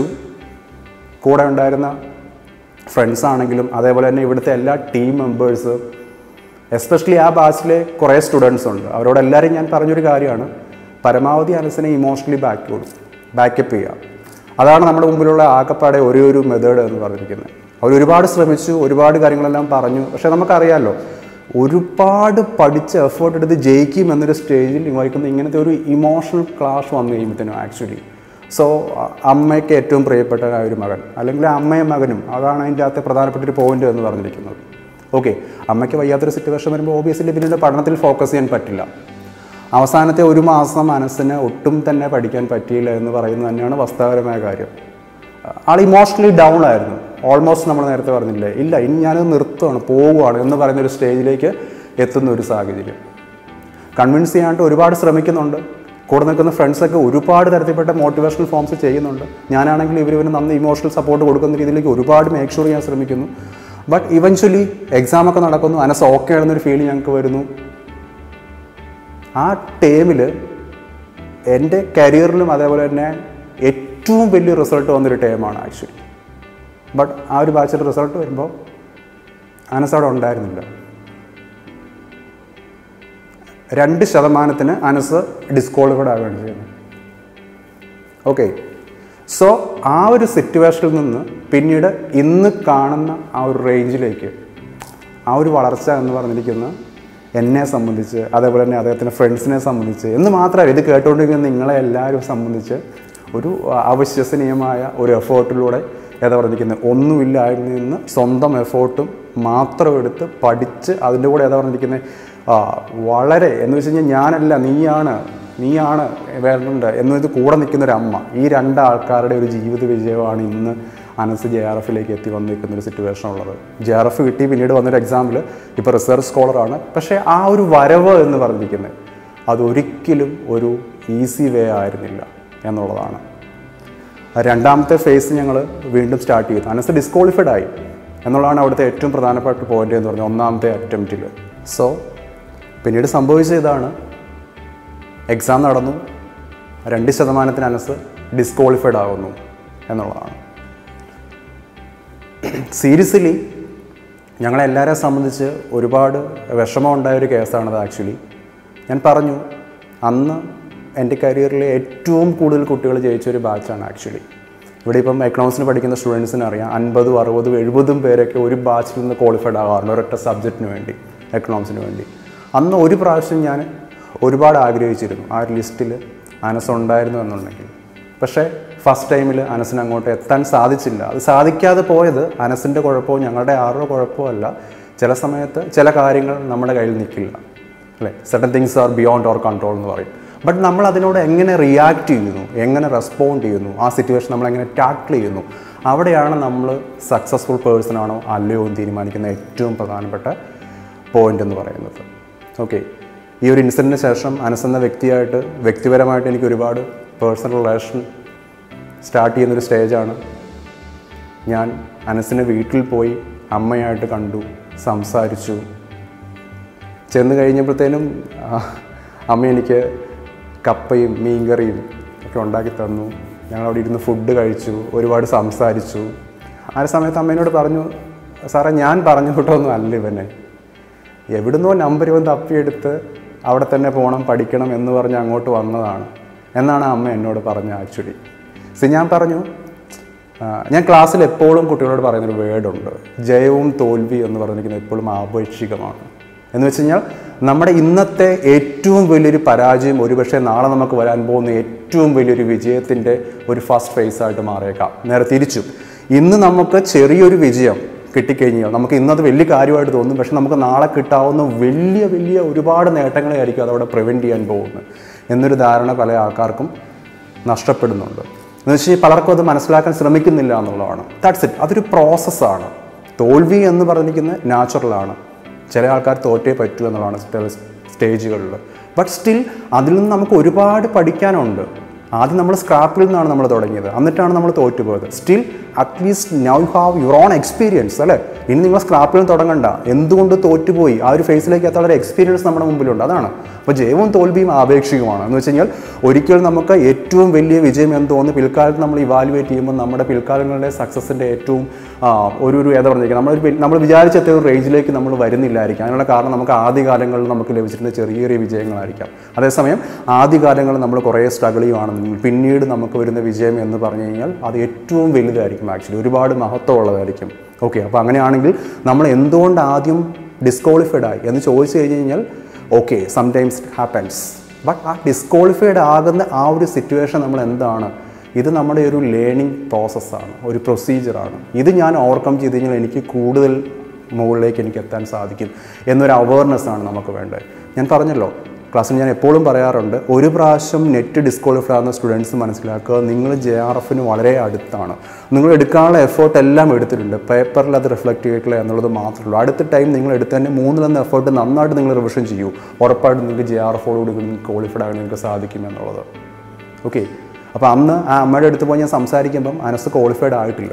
കൂടെ ഉണ്ടായിരുന്ന ഫ്രണ്ട്സ് ആണെങ്കിലും അതേപോലെ തന്നെ ഇവിടുത്തെ എല്ലാ ടീം മെമ്പേഴ്സ് എസ്പെഷ്യലി ആ ബാച്ചിലെ കുറേ സ്റ്റുഡൻസ് ഉണ്ട് അവരോട് എല്ലാവരും ഞാൻ പറഞ്ഞൊരു കാര്യമാണ് പരമാവധി അനസിനെ ഇമോഷണലി ബാക്ക് കൊടുക്കും ബാക്കപ്പ് ചെയ്യുക അതാണ് നമ്മുടെ മുമ്പിലുള്ള ആകപ്പാടെ ഒരേ ഒരു മെത്തേഡ് എന്ന് പറഞ്ഞിരിക്കുന്നത് അവർ ഒരുപാട് ശ്രമിച്ചു ഒരുപാട് കാര്യങ്ങളെല്ലാം പറഞ്ഞു പക്ഷേ നമുക്കറിയാമല്ലോ ഒരുപാട് പഠിച്ച് എഫേർട്ട് എടുത്ത് ജയിക്കും എന്നൊരു സ്റ്റേജിൽ വഹിക്കുന്ന ഇങ്ങനത്തെ ഒരു ഇമോഷണൽ ക്ലാഷ് വന്നു കഴിയുമ്പോഴത്തേനും ആക്ച്വലി സോ അമ്മയ്ക്ക് ഏറ്റവും പ്രിയപ്പെട്ട ആ ഒരു മകൻ അല്ലെങ്കിൽ അമ്മയും മകനും അതാണ് അതിൻ്റെ അകത്തെ പ്രധാനപ്പെട്ട ഒരു പോയിന്റ് എന്ന് പറഞ്ഞിരിക്കുന്നത് ഓക്കെ അമ്മയ്ക്ക് വയ്യാത്തൊരു സിറ്റുവേഷൻ വരുമ്പോൾ ഓബിയസ്ലി പിന്നീട് പഠനത്തിൽ ഫോക്കസ് ചെയ്യാൻ പറ്റില്ല അവസാനത്തെ ഒരു മാസം മനസ്സിന് ഒട്ടും തന്നെ പഠിക്കാൻ പറ്റിയില്ല എന്ന് പറയുന്നത് തന്നെയാണ് വസ്തുതാപരമായ കാര്യം ആൾ ഇമോഷണലി ഡൗൺ ആയിരുന്നു ഓൾമോസ്റ്റ് നമ്മൾ നേരത്തെ പറഞ്ഞില്ലേ ഇല്ല ഇനി ഞാനത് നിർത്തുകയാണ് പോവുകയാണ് എന്ന് പറയുന്ന ഒരു സ്റ്റേജിലേക്ക് എത്തുന്ന ഒരു സാഹചര്യം കൺവിൻസ് ചെയ്യാനായിട്ട് ഒരുപാട് ശ്രമിക്കുന്നുണ്ട് കൂടെ നിൽക്കുന്ന ഫ്രണ്ട്സൊക്കെ ഒരുപാട് തരത്തിൽപ്പെട്ട മോട്ടിവേഷണൽ ഫോംസ് ചെയ്യുന്നുണ്ട് ഞാനാണെങ്കിൽ ഇവർ ഇവന് നന്ന ഇമോഷണൽ സപ്പോർട്ട് കൊടുക്കുന്ന രീതിയിലേക്ക് ഒരുപാട് മേക്ക് ഷുവർ ചെയ്യാൻ ശ്രമിക്കുന്നു ബട്ട് ഇവൻച്വലി എക്സാമൊക്കെ നടക്കുന്നു അനസ് ഓക്കെ ആണെന്നൊരു ഫീൽ ഞങ്ങൾക്ക് വരുന്നു ആ ടൈമിൽ എൻ്റെ കരിയറിലും അതേപോലെ തന്നെ ഏറ്റവും വലിയ റിസൾട്ട് വന്നൊരു ടൈമാണ് ആക്ച്വലി ബട്ട് ആ ഒരു ബാച്ചിൽ റിസൾട്ട് വരുമ്പോൾ അനസ് അവിടെ ഉണ്ടായിരുന്നില്ല രണ്ട് ശതമാനത്തിന് അനസ് ഡിസ്ക്വാളിഫൈഡ് ആവുകയാണ് ചെയ്യുന്നത് ഓക്കെ സോ ആ ഒരു സിറ്റുവേഷനിൽ നിന്ന് പിന്നീട് ഇന്ന് കാണുന്ന ആ ഒരു റേഞ്ചിലേക്ക് ആ ഒരു വളർച്ച എന്ന് പറഞ്ഞിരിക്കുന്ന എന്നെ സംബന്ധിച്ച് അതേപോലെ തന്നെ അദ്ദേഹത്തിൻ്റെ ഫ്രണ്ട്സിനെ സംബന്ധിച്ച് എന്ന് മാത്രമല്ല ഇത് കേട്ടുകൊണ്ടിരിക്കുന്ന നിങ്ങളെ എല്ലാവരും സംബന്ധിച്ച് ഒരു അവിശ്വസനീയമായ ഒരു എഫേർട്ടിലൂടെ ഏതാ പറഞ്ഞിരിക്കുന്നത് ഒന്നുമില്ലായ്മ നിന്ന് സ്വന്തം എഫേർട്ടും മാത്രം എടുത്ത് പഠിച്ച് അതിൻ്റെ കൂടെ ഏതാ പറഞ്ഞിരിക്കുന്നത് ആ, വളരെ എന്ന് വെച്ച് കഴിഞ്ഞാൽ ഞാനല്ല നീയാണ് നീയാണ് വേണ്ട എന്നത് കൂടെ നിൽക്കുന്ന ഒരു അമ്മ ഈ രണ്ട് ആൾക്കാരുടെ ഒരു ജീവിത വിജയമാണ് ഇന്ന് അനസ് ജെ ആർ എഫിലേക്ക് എത്തി വന്ന് നിൽക്കുന്ന ഒരു സിറ്റുവേഷൻ ഉള്ളത് ജെ ആർ എഫ് കിട്ടി പിന്നീട് വന്നൊരു എക്സാമിൽ ഇപ്പോൾ റിസർച്ച് സ്കോളറാണ് പക്ഷേ ആ ഒരു വരവ് എന്ന് പറഞ്ഞിരിക്കുന്നത് അതൊരിക്കലും ഒരു ഈസി വേ ആയിരുന്നില്ല എന്നുള്ളതാണ് രണ്ടാമത്തെ ഫേസ് ഞങ്ങൾ വീണ്ടും സ്റ്റാർട്ട് ചെയ്തു അനസ് ഡിസ്ക്വാളിഫൈഡ് ആയി എന്നുള്ളതാണ് അവിടുത്തെ ഏറ്റവും പ്രധാനപ്പെട്ട പോയിന്റ് എന്ന് പറഞ്ഞാൽ ഒന്നാമത്തെ അറ്റംപ്റ്റിൽ സോ പിന്നീട് സംഭവിച്ച ഇതാണ് എക്സാം നടന്നു രണ്ട് ശതമാനത്തിന് അനസ് ഡിസ്ക്വാളിഫൈഡ് ആകുന്നു എന്നുള്ളതാണ് സീരിയസ്ലി ഞങ്ങളെല്ലാവരെയും സംബന്ധിച്ച് ഒരുപാട് വിഷമം ഉണ്ടായ ഒരു കേസാണത് ആക്ച്വലി ഞാൻ പറഞ്ഞു അന്ന് എൻ്റെ കരിയറിലെ ഏറ്റവും കൂടുതൽ കുട്ടികൾ ജയിച്ച ഒരു ബാച്ചാണ് ആക്ച്വലി ഇവിടെ ഇപ്പം എക്കണോമിക്സിന് പഠിക്കുന്ന സ്റ്റുഡൻസിന് അറിയാം അൻപതും അറുപതും എഴുപതും പേരൊക്കെ ഒരു ബാച്ചിൽ നിന്ന് ക്വാളിഫൈഡ് ആകാറുണ്ട് ഒരൊറ്റ സബ്ജക്റ്റിന് വേണ്ടി എക്കണോമിക്സിന് വേണ്ടി അന്ന് ഒരു പ്രാവശ്യം ഞാൻ ഒരുപാട് ആഗ്രഹിച്ചിരുന്നു ആ ഒരു ലിസ്റ്റിൽ അനസ് ഉണ്ടായിരുന്നു എന്നുണ്ടെങ്കിൽ പക്ഷേ ഫസ്റ്റ് ടൈമിൽ അനസിന് അങ്ങോട്ട് എത്താൻ സാധിച്ചില്ല അത് സാധിക്കാതെ പോയത് അനസിൻ്റെ കുഴപ്പമോ ഞങ്ങളുടെ ആരുടെ കുഴപ്പമോ അല്ല ചില സമയത്ത് ചില കാര്യങ്ങൾ നമ്മുടെ കയ്യിൽ നിൽക്കില്ല അല്ലേ certain things are beyond our control എന്ന് പറയും ബട്ട് നമ്മൾ അതിനോട് എങ്ങനെ റിയാക്ട് ചെയ്യുന്നു എങ്ങനെ റെസ്പോണ്ട് ചെയ്യുന്നു ആ സിറ്റുവേഷൻ നമ്മൾ എങ്ങനെ ടാക്കിൾ ചെയ്യുന്നു അവിടെയാണ് നമ്മൾ സക്സസ്ഫുൾ പേഴ്സൺ ആണോ അല്ലയോ എന്ന് തീരുമാനിക്കുന്ന ഏറ്റവും പ്രധാനപ്പെട്ട പോയിന്റ് എന്ന് പറയുന്നത് ഓക്കെ ഈ ഒരു ഇൻസിഡൻറ്റിന് ശേഷം അനസ് എന്ന വ്യക്തിയായിട്ട് വ്യക്തിപരമായിട്ട് എനിക്ക് ഒരുപാട് പേഴ്സണൽ റിലേഷൻ സ്റ്റാർട്ട് ചെയ്യുന്നൊരു സ്റ്റേജാണ് ഞാൻ അനസിനെ വീട്ടിൽ പോയി അമ്മയായിട്ട് കണ്ടു സംസാരിച്ചു ചെന്ന് കഴിഞ്ഞപ്പോഴത്തേനും ആ, അമ്മ എനിക്ക് കപ്പയും മീൻകറിയും ഒക്കെ ഉണ്ടാക്കി തന്നു ഞങ്ങൾ അവിടെ ഇരുന്ന് ഫുഡ് കഴിച്ചു ഒരുപാട് സംസാരിച്ചു ആ ഒരു സമയത്ത് അമ്മേനോട് പറഞ്ഞു സാറേ ഞാൻ പറഞ്ഞു വിട്ടൊന്നും അല്ല ഇവനെ എവിടുന്നോ നമ്പർ വന്ന് തപ്പിയെടുത്ത് അവിടെ തന്നെ പോകണം പഠിക്കണം എന്ന് പറഞ്ഞ് അങ്ങോട്ട് വന്നതാണ് എന്നാണ് അമ്മ എന്നോട് പറഞ്ഞ ആക്ച്വലി സി ഞാൻ പറഞ്ഞു ആ, ഞാൻ ക്ലാസ്സിൽ എപ്പോഴും കുട്ടികളോട് പറയുന്നൊരു വേർഡുണ്ട് ജയവും തോൽവി എന്ന് പറഞ്ഞിരിക്കുന്നത് എപ്പോഴും ആപേക്ഷികമാണ് എന്ന് വെച്ച് കഴിഞ്ഞാൽ നമ്മുടെ ഇന്നത്തെ ഏറ്റവും വലിയൊരു പരാജയം ഒരുപക്ഷെ നാളെ നമുക്ക് വരാൻ പോകുന്ന ഏറ്റവും വലിയൊരു വിജയത്തിൻ്റെ ഒരു ഫസ്റ്റ് ഫേസ് ആയിട്ട് മാറിയേക്കാം നേരെ തിരിച്ചു ഇന്ന് നമുക്ക് ചെറിയൊരു വിജയം കിട്ടിക്കഴിഞ്ഞാൽ നമുക്ക് ഇന്നത് വലിയ കാര്യമായിട്ട് തോന്നും പക്ഷെ നമുക്ക് നാളെ കിട്ടാവുന്ന വലിയ വലിയ ഒരുപാട് നേട്ടങ്ങളെ ആയിരിക്കും അതവിടെ പ്രിവെൻറ്റ് ചെയ്യാൻ പോകുന്നത് എന്നൊരു ധാരണ പല ആൾക്കാർക്കും നഷ്ടപ്പെടുന്നുണ്ട് എന്ന് വെച്ച് കഴിഞ്ഞാൽ പലർക്കും അത് മനസ്സിലാക്കാൻ ശ്രമിക്കുന്നില്ല എന്നുള്ളതാണ് ദാറ്റ്സ് ഇറ്റ് അതൊരു പ്രോസസ്സാണ് തോൽവി എന്ന് പറഞ്ഞിരിക്കുന്നത് നാച്ചുറലാണ് ചില ആൾക്കാർ തോറ്റേ പറ്റൂ എന്നുള്ളതാണ് ചില സ്റ്റേജുകളിൽ ബട്ട് സ്റ്റിൽ അതിൽ നിന്ന് നമുക്ക് ഒരുപാട് പഠിക്കാനുണ്ട് ആദ്യം നമ്മൾ സ്ക്രാപ്പിൽ നിന്നാണ് നമ്മൾ തുടങ്ങിയത് എന്നിട്ടാണ് നമ്മൾ തോറ്റുപോയത് still at least now you have your own experience അല്ലേ ഇനി നിങ്ങൾ സ്ക്രാപ്പിൽ നിന്ന് തുടങ്ങണ്ട എന്തുകൊണ്ട് തോറ്റുപോയി ആ ഒരു ഫേസിലേക്ക് എത്താനുള്ള ഒരു എക്സ്പീരിയൻസ് നമ്മുടെ മുമ്പിലുണ്ട് അതാണ് അപ്പോൾ ജയവും തോൽവിയും ആപേക്ഷികമാണ് എന്ന് വെച്ച് കഴിഞ്ഞാൽ ഒരിക്കൽ നമുക്ക് ഏറ്റവും വലിയ വിജയം എന്ന് തോന്നുന്നു പിൽക്കാലത്ത് നമ്മൾ ഇവാലുവേറ്റ് ചെയ്യുമ്പോൾ നമ്മുടെ പിൽക്കാലങ്ങളുടെ സക്സസിൻ്റെ ഏറ്റവും ആ, ഒരു ഒരു ഏതാ പറഞ്ഞിരിക്കുക നമ്മളൊരു വി- നമ്മൾ വിചാരിച്ചെത്തിയ ഒരു റേഞ്ചിലേക്ക് നമ്മൾ വരുന്നില്ലായിരിക്കും അതിനുള്ള കാരണം നമുക്ക് ആദ്യകാലങ്ങളിൽ നമുക്ക് ലഭിച്ചിരുന്ന ചെറിയ ചെറിയ വിജയങ്ങളായിരിക്കാം അതേസമയം ആദ്യകാലങ്ങളിൽ നമ്മൾ കുറേ സ്ട്രഗിൾ ചെയ്യുവാണെന്നുണ്ടെങ്കിൽ പിന്നീട് നമുക്ക് വരുന്ന വിജയം എന്ന് പറഞ്ഞു കഴിഞ്ഞാൽ അത് ഏറ്റവും വലുതായിരിക്കും ആക്ച്വലി ഒരുപാട് മഹത്വമുള്ളതായിരിക്കും ഓക്കെ അപ്പോൾ അങ്ങനെയാണെങ്കിൽ നമ്മൾ എന്തുകൊണ്ട് ആദ്യം ഡിസ്ക്വാളിഫൈഡ് ആയി എന്ന് ചോദിച്ചു കഴിഞ്ഞ് കഴിഞ്ഞാൽ okay sometimes it happens but ആ ഡിസ്ക്വാളിഫൈഡ് ആകുന്ന ആ ഒരു സിറ്റുവേഷൻ നമ്മൾ എന്താണ് ഇത് നമ്മുടെ ഒരു ലേണിംഗ് പ്രോസസ്സാണ് ഒരു പ്രൊസീജിയറാണ് ഇത് ഞാൻ ഓവർകം ചെയ്ത് കഴിഞ്ഞാൽ എനിക്ക് കൂടുതൽ മുകളിലേക്ക് എനിക്ക് എത്താൻ സാധിക്കും എന്നൊരു അവയർനെസ് ആണ് നമുക്ക് വേണ്ടത് ഞാൻ പറഞ്ഞല്ലോ ക്ലാസ്സിൽ ഞാൻ എപ്പോഴും പറയാറുണ്ട് ഒരു പ്രാവശ്യം നെറ്റ് ഡിസ്ക്വാളിഫൈ ആകുന്ന സ്റ്റുഡൻസ് മനസ്സിലാക്കുക നിങ്ങൾ ജെ ആർ എഫിന് വളരെ അടുത്താണ് നിങ്ങൾ എടുക്കാനുള്ള എഫേർട്ട് എല്ലാം എടുത്തിട്ടുണ്ട് പേപ്പറിൽ അത് റിഫ്ലക്റ്റ് ചെയ്തിട്ടില്ല എന്നുള്ളത് മാത്രമേ ഉള്ളൂ അടുത്ത ടൈം നിങ്ങൾ എടുത്ത് തന്നെ മൂന്നിലെന്ന എഫേർട്ട് നന്നായിട്ട് നിങ്ങൾ റിവിഷൻ ചെയ്യൂ ഉറപ്പായിട്ടും നിങ്ങൾക്ക് ജെ ആർ എഫോടുകൂടി നിങ്ങൾക്ക് ക്വാളിഫൈഡ് ആകാൻ നിങ്ങൾക്ക് സാധിക്കും എന്നുള്ളത് ഓക്കെ അപ്പോൾ അന്ന് ആ അമ്മയുടെ അടുത്ത് പോയി ഞാൻ സംസാരിക്കുമ്പം അനസ് ക്വാളിഫൈഡ് ആയിട്ടില്ല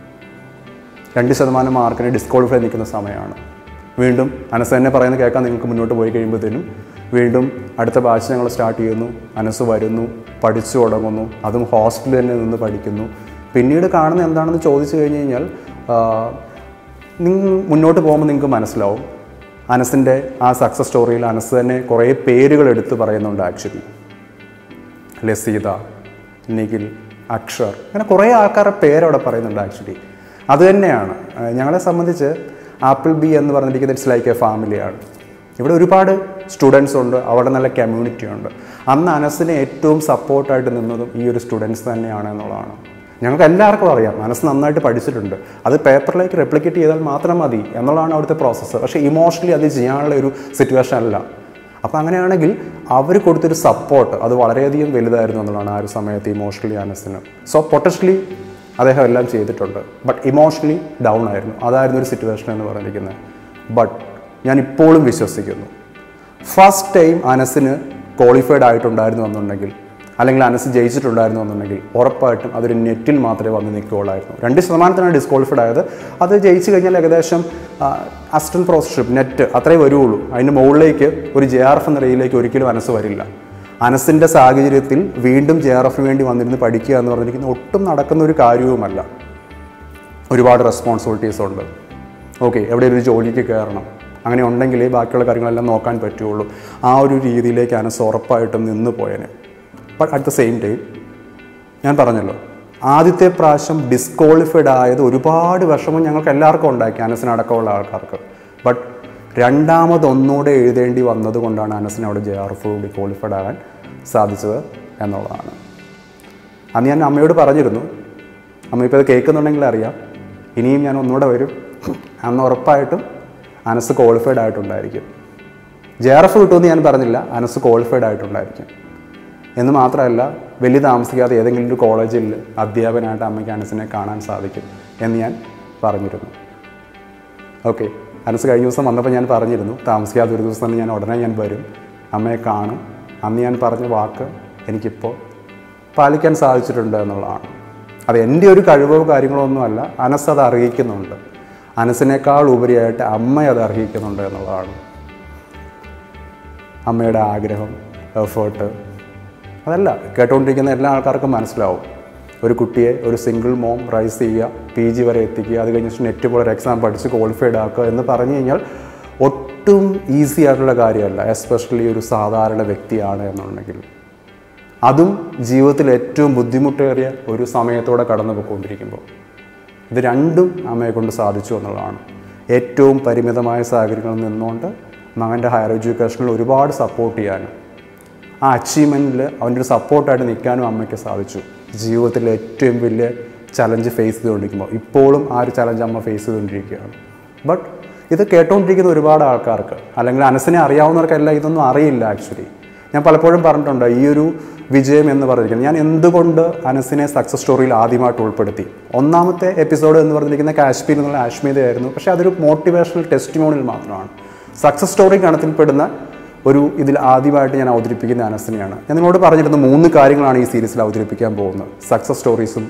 രണ്ട് ശതമാനം മാർക്കിന് ഡിസ്ക്വാളിഫൈ നിൽക്കുന്ന സമയമാണ് വീണ്ടും അനസ് തന്നെ പറയുന്നത് കേൾക്കാൻ നിങ്ങൾക്ക് മുന്നോട്ട് പോയി കഴിയുമ്പോഴത്തേനും വീണ്ടും അടുത്ത ബാച്ച് ഞങ്ങൾ സ്റ്റാർട്ട് ചെയ്യുന്നു അനസ് വരുന്നു പഠിച്ചു തുടങ്ങുന്നു അതും ഹോസ്റ്റലിൽ തന്നെ നിന്ന് പഠിക്കുന്നു പിന്നീട് കാണുന്ന എന്താണെന്ന് ചോദിച്ചു കഴിഞ്ഞ് കഴിഞ്ഞാൽ നിങ്ങൾ മുന്നോട്ട് പോകുമ്പോൾ നിങ്ങൾക്ക് മനസ്സിലാവും അനസിൻ്റെ ആ സക്സസ് സ്റ്റോറിയിൽ അനസ് തന്നെ കുറേ പേരുകൾ എടുത്ത് പറയുന്നുണ്ട് ആക്ച്വലി ലസീത നിഖിൽ അക്ഷർ അങ്ങനെ കുറേ ആൾക്കാരുടെ പേരവിടെ പറയുന്നുണ്ട് ആക്ച്വലി അത് തന്നെയാണ് ഏഹ് ഞങ്ങളെ സംബന്ധിച്ച് ആപ്പിൾ ബി എന്ന് പറഞ്ഞിരിക്കുന്നത് ഇറ്റ്സ് ലൈക്ക് എ ഫാമിലിയാണ് ഇവിടെ ഒരുപാട് സ്റ്റുഡൻസ് ഉണ്ട് അവിടെ നല്ല കമ്മ്യൂണിറ്റി ഉണ്ട് അന്ന് അനസിനെ ഏറ്റവും സപ്പോർട്ടായിട്ട് നിന്നതും ഈ ഒരു സ്റ്റുഡൻസ് തന്നെയാണ് എന്നുള്ളതാണ് ഞങ്ങൾക്ക് എല്ലാവർക്കും അറിയാം മനസ്സ് നന്നായിട്ട് പഠിച്ചിട്ടുണ്ട് അത് പേപ്പറിലേക്ക് റെപ്ലിക്കേറ്റ് ചെയ്താൽ മാത്രം മതി എന്നുള്ളതാണ് അവിടുത്തെ പ്രോസസ്സ് പക്ഷേ ഇമോഷണലി അത് ചെയ്യാനുള്ള ഒരു സിറ്റുവേഷൻ അല്ല അപ്പോൾ അങ്ങനെയാണെങ്കിൽ അവർ കൊടുത്തൊരു സപ്പോർട്ട് അത് വളരെയധികം വലുതായിരുന്നു എന്നുള്ളതാണ് ആ ഒരു സമയത്ത് ഇമോഷണലി അനസിന് സോ പൊട്ടൻഷ്യലി അദ്ദേഹം എല്ലാം ചെയ്തിട്ടുണ്ട് ബട്ട് ഇമോഷണലി ഡൗൺ ആയിരുന്നു അതായിരുന്നു ഒരു സിറ്റുവേഷൻ എന്ന് പറഞ്ഞിരിക്കുന്നത് ബട്ട് ഞാൻ ഇപ്പോഴും വിശ്വസിക്കുന്നു ഫസ്റ്റ് ടൈം അനസിന് ക്വാളിഫൈഡ് ആയിട്ടുണ്ടായിരുന്നു എന്നുണ്ടെങ്കിൽ അല്ലെങ്കിൽ അനസ് ജയിച്ചിട്ടുണ്ടായിരുന്നു എന്നുണ്ടെങ്കിൽ ഉറപ്പായിട്ടും അതൊരു നെറ്റിൽ മാത്രമേ വന്ന് നിൽക്കുകയുള്ളായിരുന്നു രണ്ട് ശതമാനത്തിനാണ് ഡിസ്ക്വാളിഫൈഡ് ആയത് അത് ജയിച്ചു കഴിഞ്ഞാൽ ഏകദേശം അസിസ്റ്റന്റ് പ്രൊഫസർഷിപ്പ് നെറ്റ് അത്രേ വരുള്ളൂ അതിൻ്റെ മുകളിലേക്ക് ഒരു ജെ ആർ എഫ് എന്ന നിലയിലേക്ക് ഒരിക്കലും അനസ് വരില്ല അനസിൻ്റെ സാഹചര്യത്തിൽ വീണ്ടും ജെ ആർ എഫിന് വേണ്ടി വന്നിരുന്ന് പഠിക്കുക എന്ന് പറഞ്ഞിരിക്കുന്ന ഒട്ടും നടക്കുന്ന ഒരു കാര്യവുമല്ല ഒരുപാട് റെസ്പോൺസിബിലിറ്റീസ് ഉണ്ട് ഓക്കെ എവിടെ ഒരു ജോലിക്ക് കയറണം അങ്ങനെ ഉണ്ടെങ്കിലേ ബാക്കിയുള്ള കാര്യങ്ങളെല്ലാം നോക്കാൻ പറ്റുള്ളൂ ആ ഒരു രീതിയിലേക്ക് അനസ് ഉറപ്പായിട്ടും നിന്ന് പോയേനെ but at the same time ഞാൻ പറഞ്ഞല്ലോ ആദ്യത്തെ പ്രാവശ്യം ഡിസ്ക്വാളിഫൈഡ് ആയത് ഒരുപാട് വിഷമം ഞങ്ങൾക്ക് എല്ലാവർക്കും ഉണ്ടാക്കി അനസിനടക്കമുള്ള ആൾക്കാർക്ക് ബട്ട് രണ്ടാമത് ഒന്നുകൂടെ എഴുതേണ്ടി വന്നത് കൊണ്ടാണ് അനസിന് അവിടെ ജെ ആർ എഫ് കൂടി ക്വാളിഫൈഡ് ആകാൻ സാധിച്ചത് എന്നുള്ളതാണ് അന്ന് ഞാൻ അമ്മയോട് പറഞ്ഞിരുന്നു അമ്മ ഇപ്പോൾ ഇത് കേൾക്കുന്നുണ്ടെങ്കിൽ അറിയാം ഇനിയും ഞാൻ ഒന്നുകൂടെ വരും അന്ന് ഉറപ്പായിട്ടും അനസ് ക്വാളിഫൈഡ് ആയിട്ടുണ്ടായിരിക്കും ജെ ആർ എഫ് കിട്ടുമെന്ന് ഞാൻ പറഞ്ഞില്ല അനസ് ക്വാളിഫൈഡ് ആയിട്ടുണ്ടായിരിക്കും എന്ന് മാത്രമല്ല വലിയ താമസിക്കാതെ ഏതെങ്കിലും ഒരു കോളേജിൽ അധ്യാപകനായിട്ട് അമ്മയ്ക്ക് അനസിനെ കാണാൻ സാധിക്കും എന്ന് ഞാൻ പറഞ്ഞിരുന്നു ഓക്കെ അനസ് കഴിഞ്ഞ ദിവസം വന്നപ്പോൾ ഞാൻ പറഞ്ഞിരുന്നു താമസിക്കാതെ ഒരു ദിവസം തന്നെ ഞാൻ ഉടനെ ഞാൻ വരും അമ്മയെ കാണും അന്ന് ഞാൻ പറഞ്ഞ വാക്ക് എനിക്കിപ്പോൾ പാലിക്കാൻ സാധിച്ചിട്ടുണ്ട് എന്നുള്ളതാണ് അത് എൻ്റെ ഒരു കഴിവോ കാര്യങ്ങളോ ഒന്നുമല്ല അനസ് അത് അറിയിക്കുന്നുണ്ട് അനസിനേക്കാൾ ഉപരിയായിട്ട് അമ്മ അത് അർഹിക്കുന്നുണ്ട് എന്നുള്ളതാണ് അമ്മയുടെ ആഗ്രഹം എഫേർട്ട് അതല്ല കേട്ടുകൊണ്ടിരിക്കുന്ന എല്ലാ ആൾക്കാർക്കും മനസ്സിലാവും ഒരു കുട്ടിയെ ഒരു സിംഗിൾ മോം റൈസ് ചെയ്യുക പി ജി വരെ എത്തിക്കുക അത് കഴിഞ്ഞിട്ട് നെറ്റ് പോലെ ഒരു എക്സാം പഠിച്ച് ക്വാളിഫൈഡ് ആക്കുക എന്ന് പറഞ്ഞു കഴിഞ്ഞാൽ ഒട്ടും ഈസി ആയിട്ടുള്ള കാര്യമല്ല എസ്പെഷ്യലി ഒരു സാധാരണ വ്യക്തിയാണ് എന്നുണ്ടെങ്കിൽ അതും ജീവിതത്തിൽ ഏറ്റവും ബുദ്ധിമുട്ടേറിയ ഒരു സമയത്തോടെ കടന്നു പോയിക്കൊണ്ടിരിക്കുമ്പോൾ ഇത് രണ്ടും അമ്മയെ കൊണ്ട് സാധിച്ചു എന്നുള്ളതാണ് ഏറ്റവും പരിമിതമായ സാഹചര്യങ്ങളിൽ നിന്നുകൊണ്ട് മകൻ്റെ ഹയർ എഡ്യൂക്കേഷനിൽ ഒരുപാട് സപ്പോർട്ട് ചെയ്യാനും ആ അച്ചീവ്മെൻറ്റിൽ അവൻ്റെ ഒരു സപ്പോർട്ടായിട്ട് നിൽക്കാനും അമ്മയ്ക്ക് സാധിച്ചു ജീവിതത്തിൽ ഏറ്റവും വലിയ ചലഞ്ച് ഫേസ് ചെയ്തുകൊണ്ടിരിക്കുമ്പോൾ ഇപ്പോഴും ആ ഒരു ചലഞ്ച് അമ്മ ഫേസ് ചെയ്തുകൊണ്ടിരിക്കുകയാണ് ബട്ട് ഇത് കേട്ടുകൊണ്ടിരിക്കുന്ന ഒരുപാട് ആൾക്കാർക്ക് അല്ലെങ്കിൽ അനസിനെ അറിയാവുന്നവർക്കെല്ലാം ഇതൊന്നും അറിയില്ല ആക്ച്വലി ഞാൻ പലപ്പോഴും പറഞ്ഞിട്ടുണ്ട് ഈ ഒരു വിജയം എന്ന് പറഞ്ഞിരിക്കുന്നത് ഞാൻ എന്തുകൊണ്ട് അനസിനെ സക്സസ് സ്റ്റോറിയിൽ ആദ്യമായിട്ട് ഉൾപ്പെടുത്തി ഒന്നാമത്തെ എപ്പിസോഡ് എന്ന് പറഞ്ഞിരിക്കുന്ന കാശ്മീർ എന്നുള്ള ആശ്മീതയായിരുന്നു പക്ഷേ അതൊരു മോട്ടിവേഷണൽ ടെസ്റ്റിമോണിൽ മാത്രമാണ് സക്സസ് സ്റ്റോറി ഗണത്തിൽപ്പെടുന്ന ഒരു ഇതിൽ ആദ്യമായിട്ട് ഞാൻ അവതരിപ്പിക്കുന്ന അനസിനെയാണ് ഞാൻ നിങ്ങളോട് പറഞ്ഞിരുന്ന മൂന്ന് കാര്യങ്ങളാണ് ഈ സീരീസിൽ അവതരിപ്പിക്കാൻ പോകുന്നത് സക്സസ് സ്റ്റോറീസും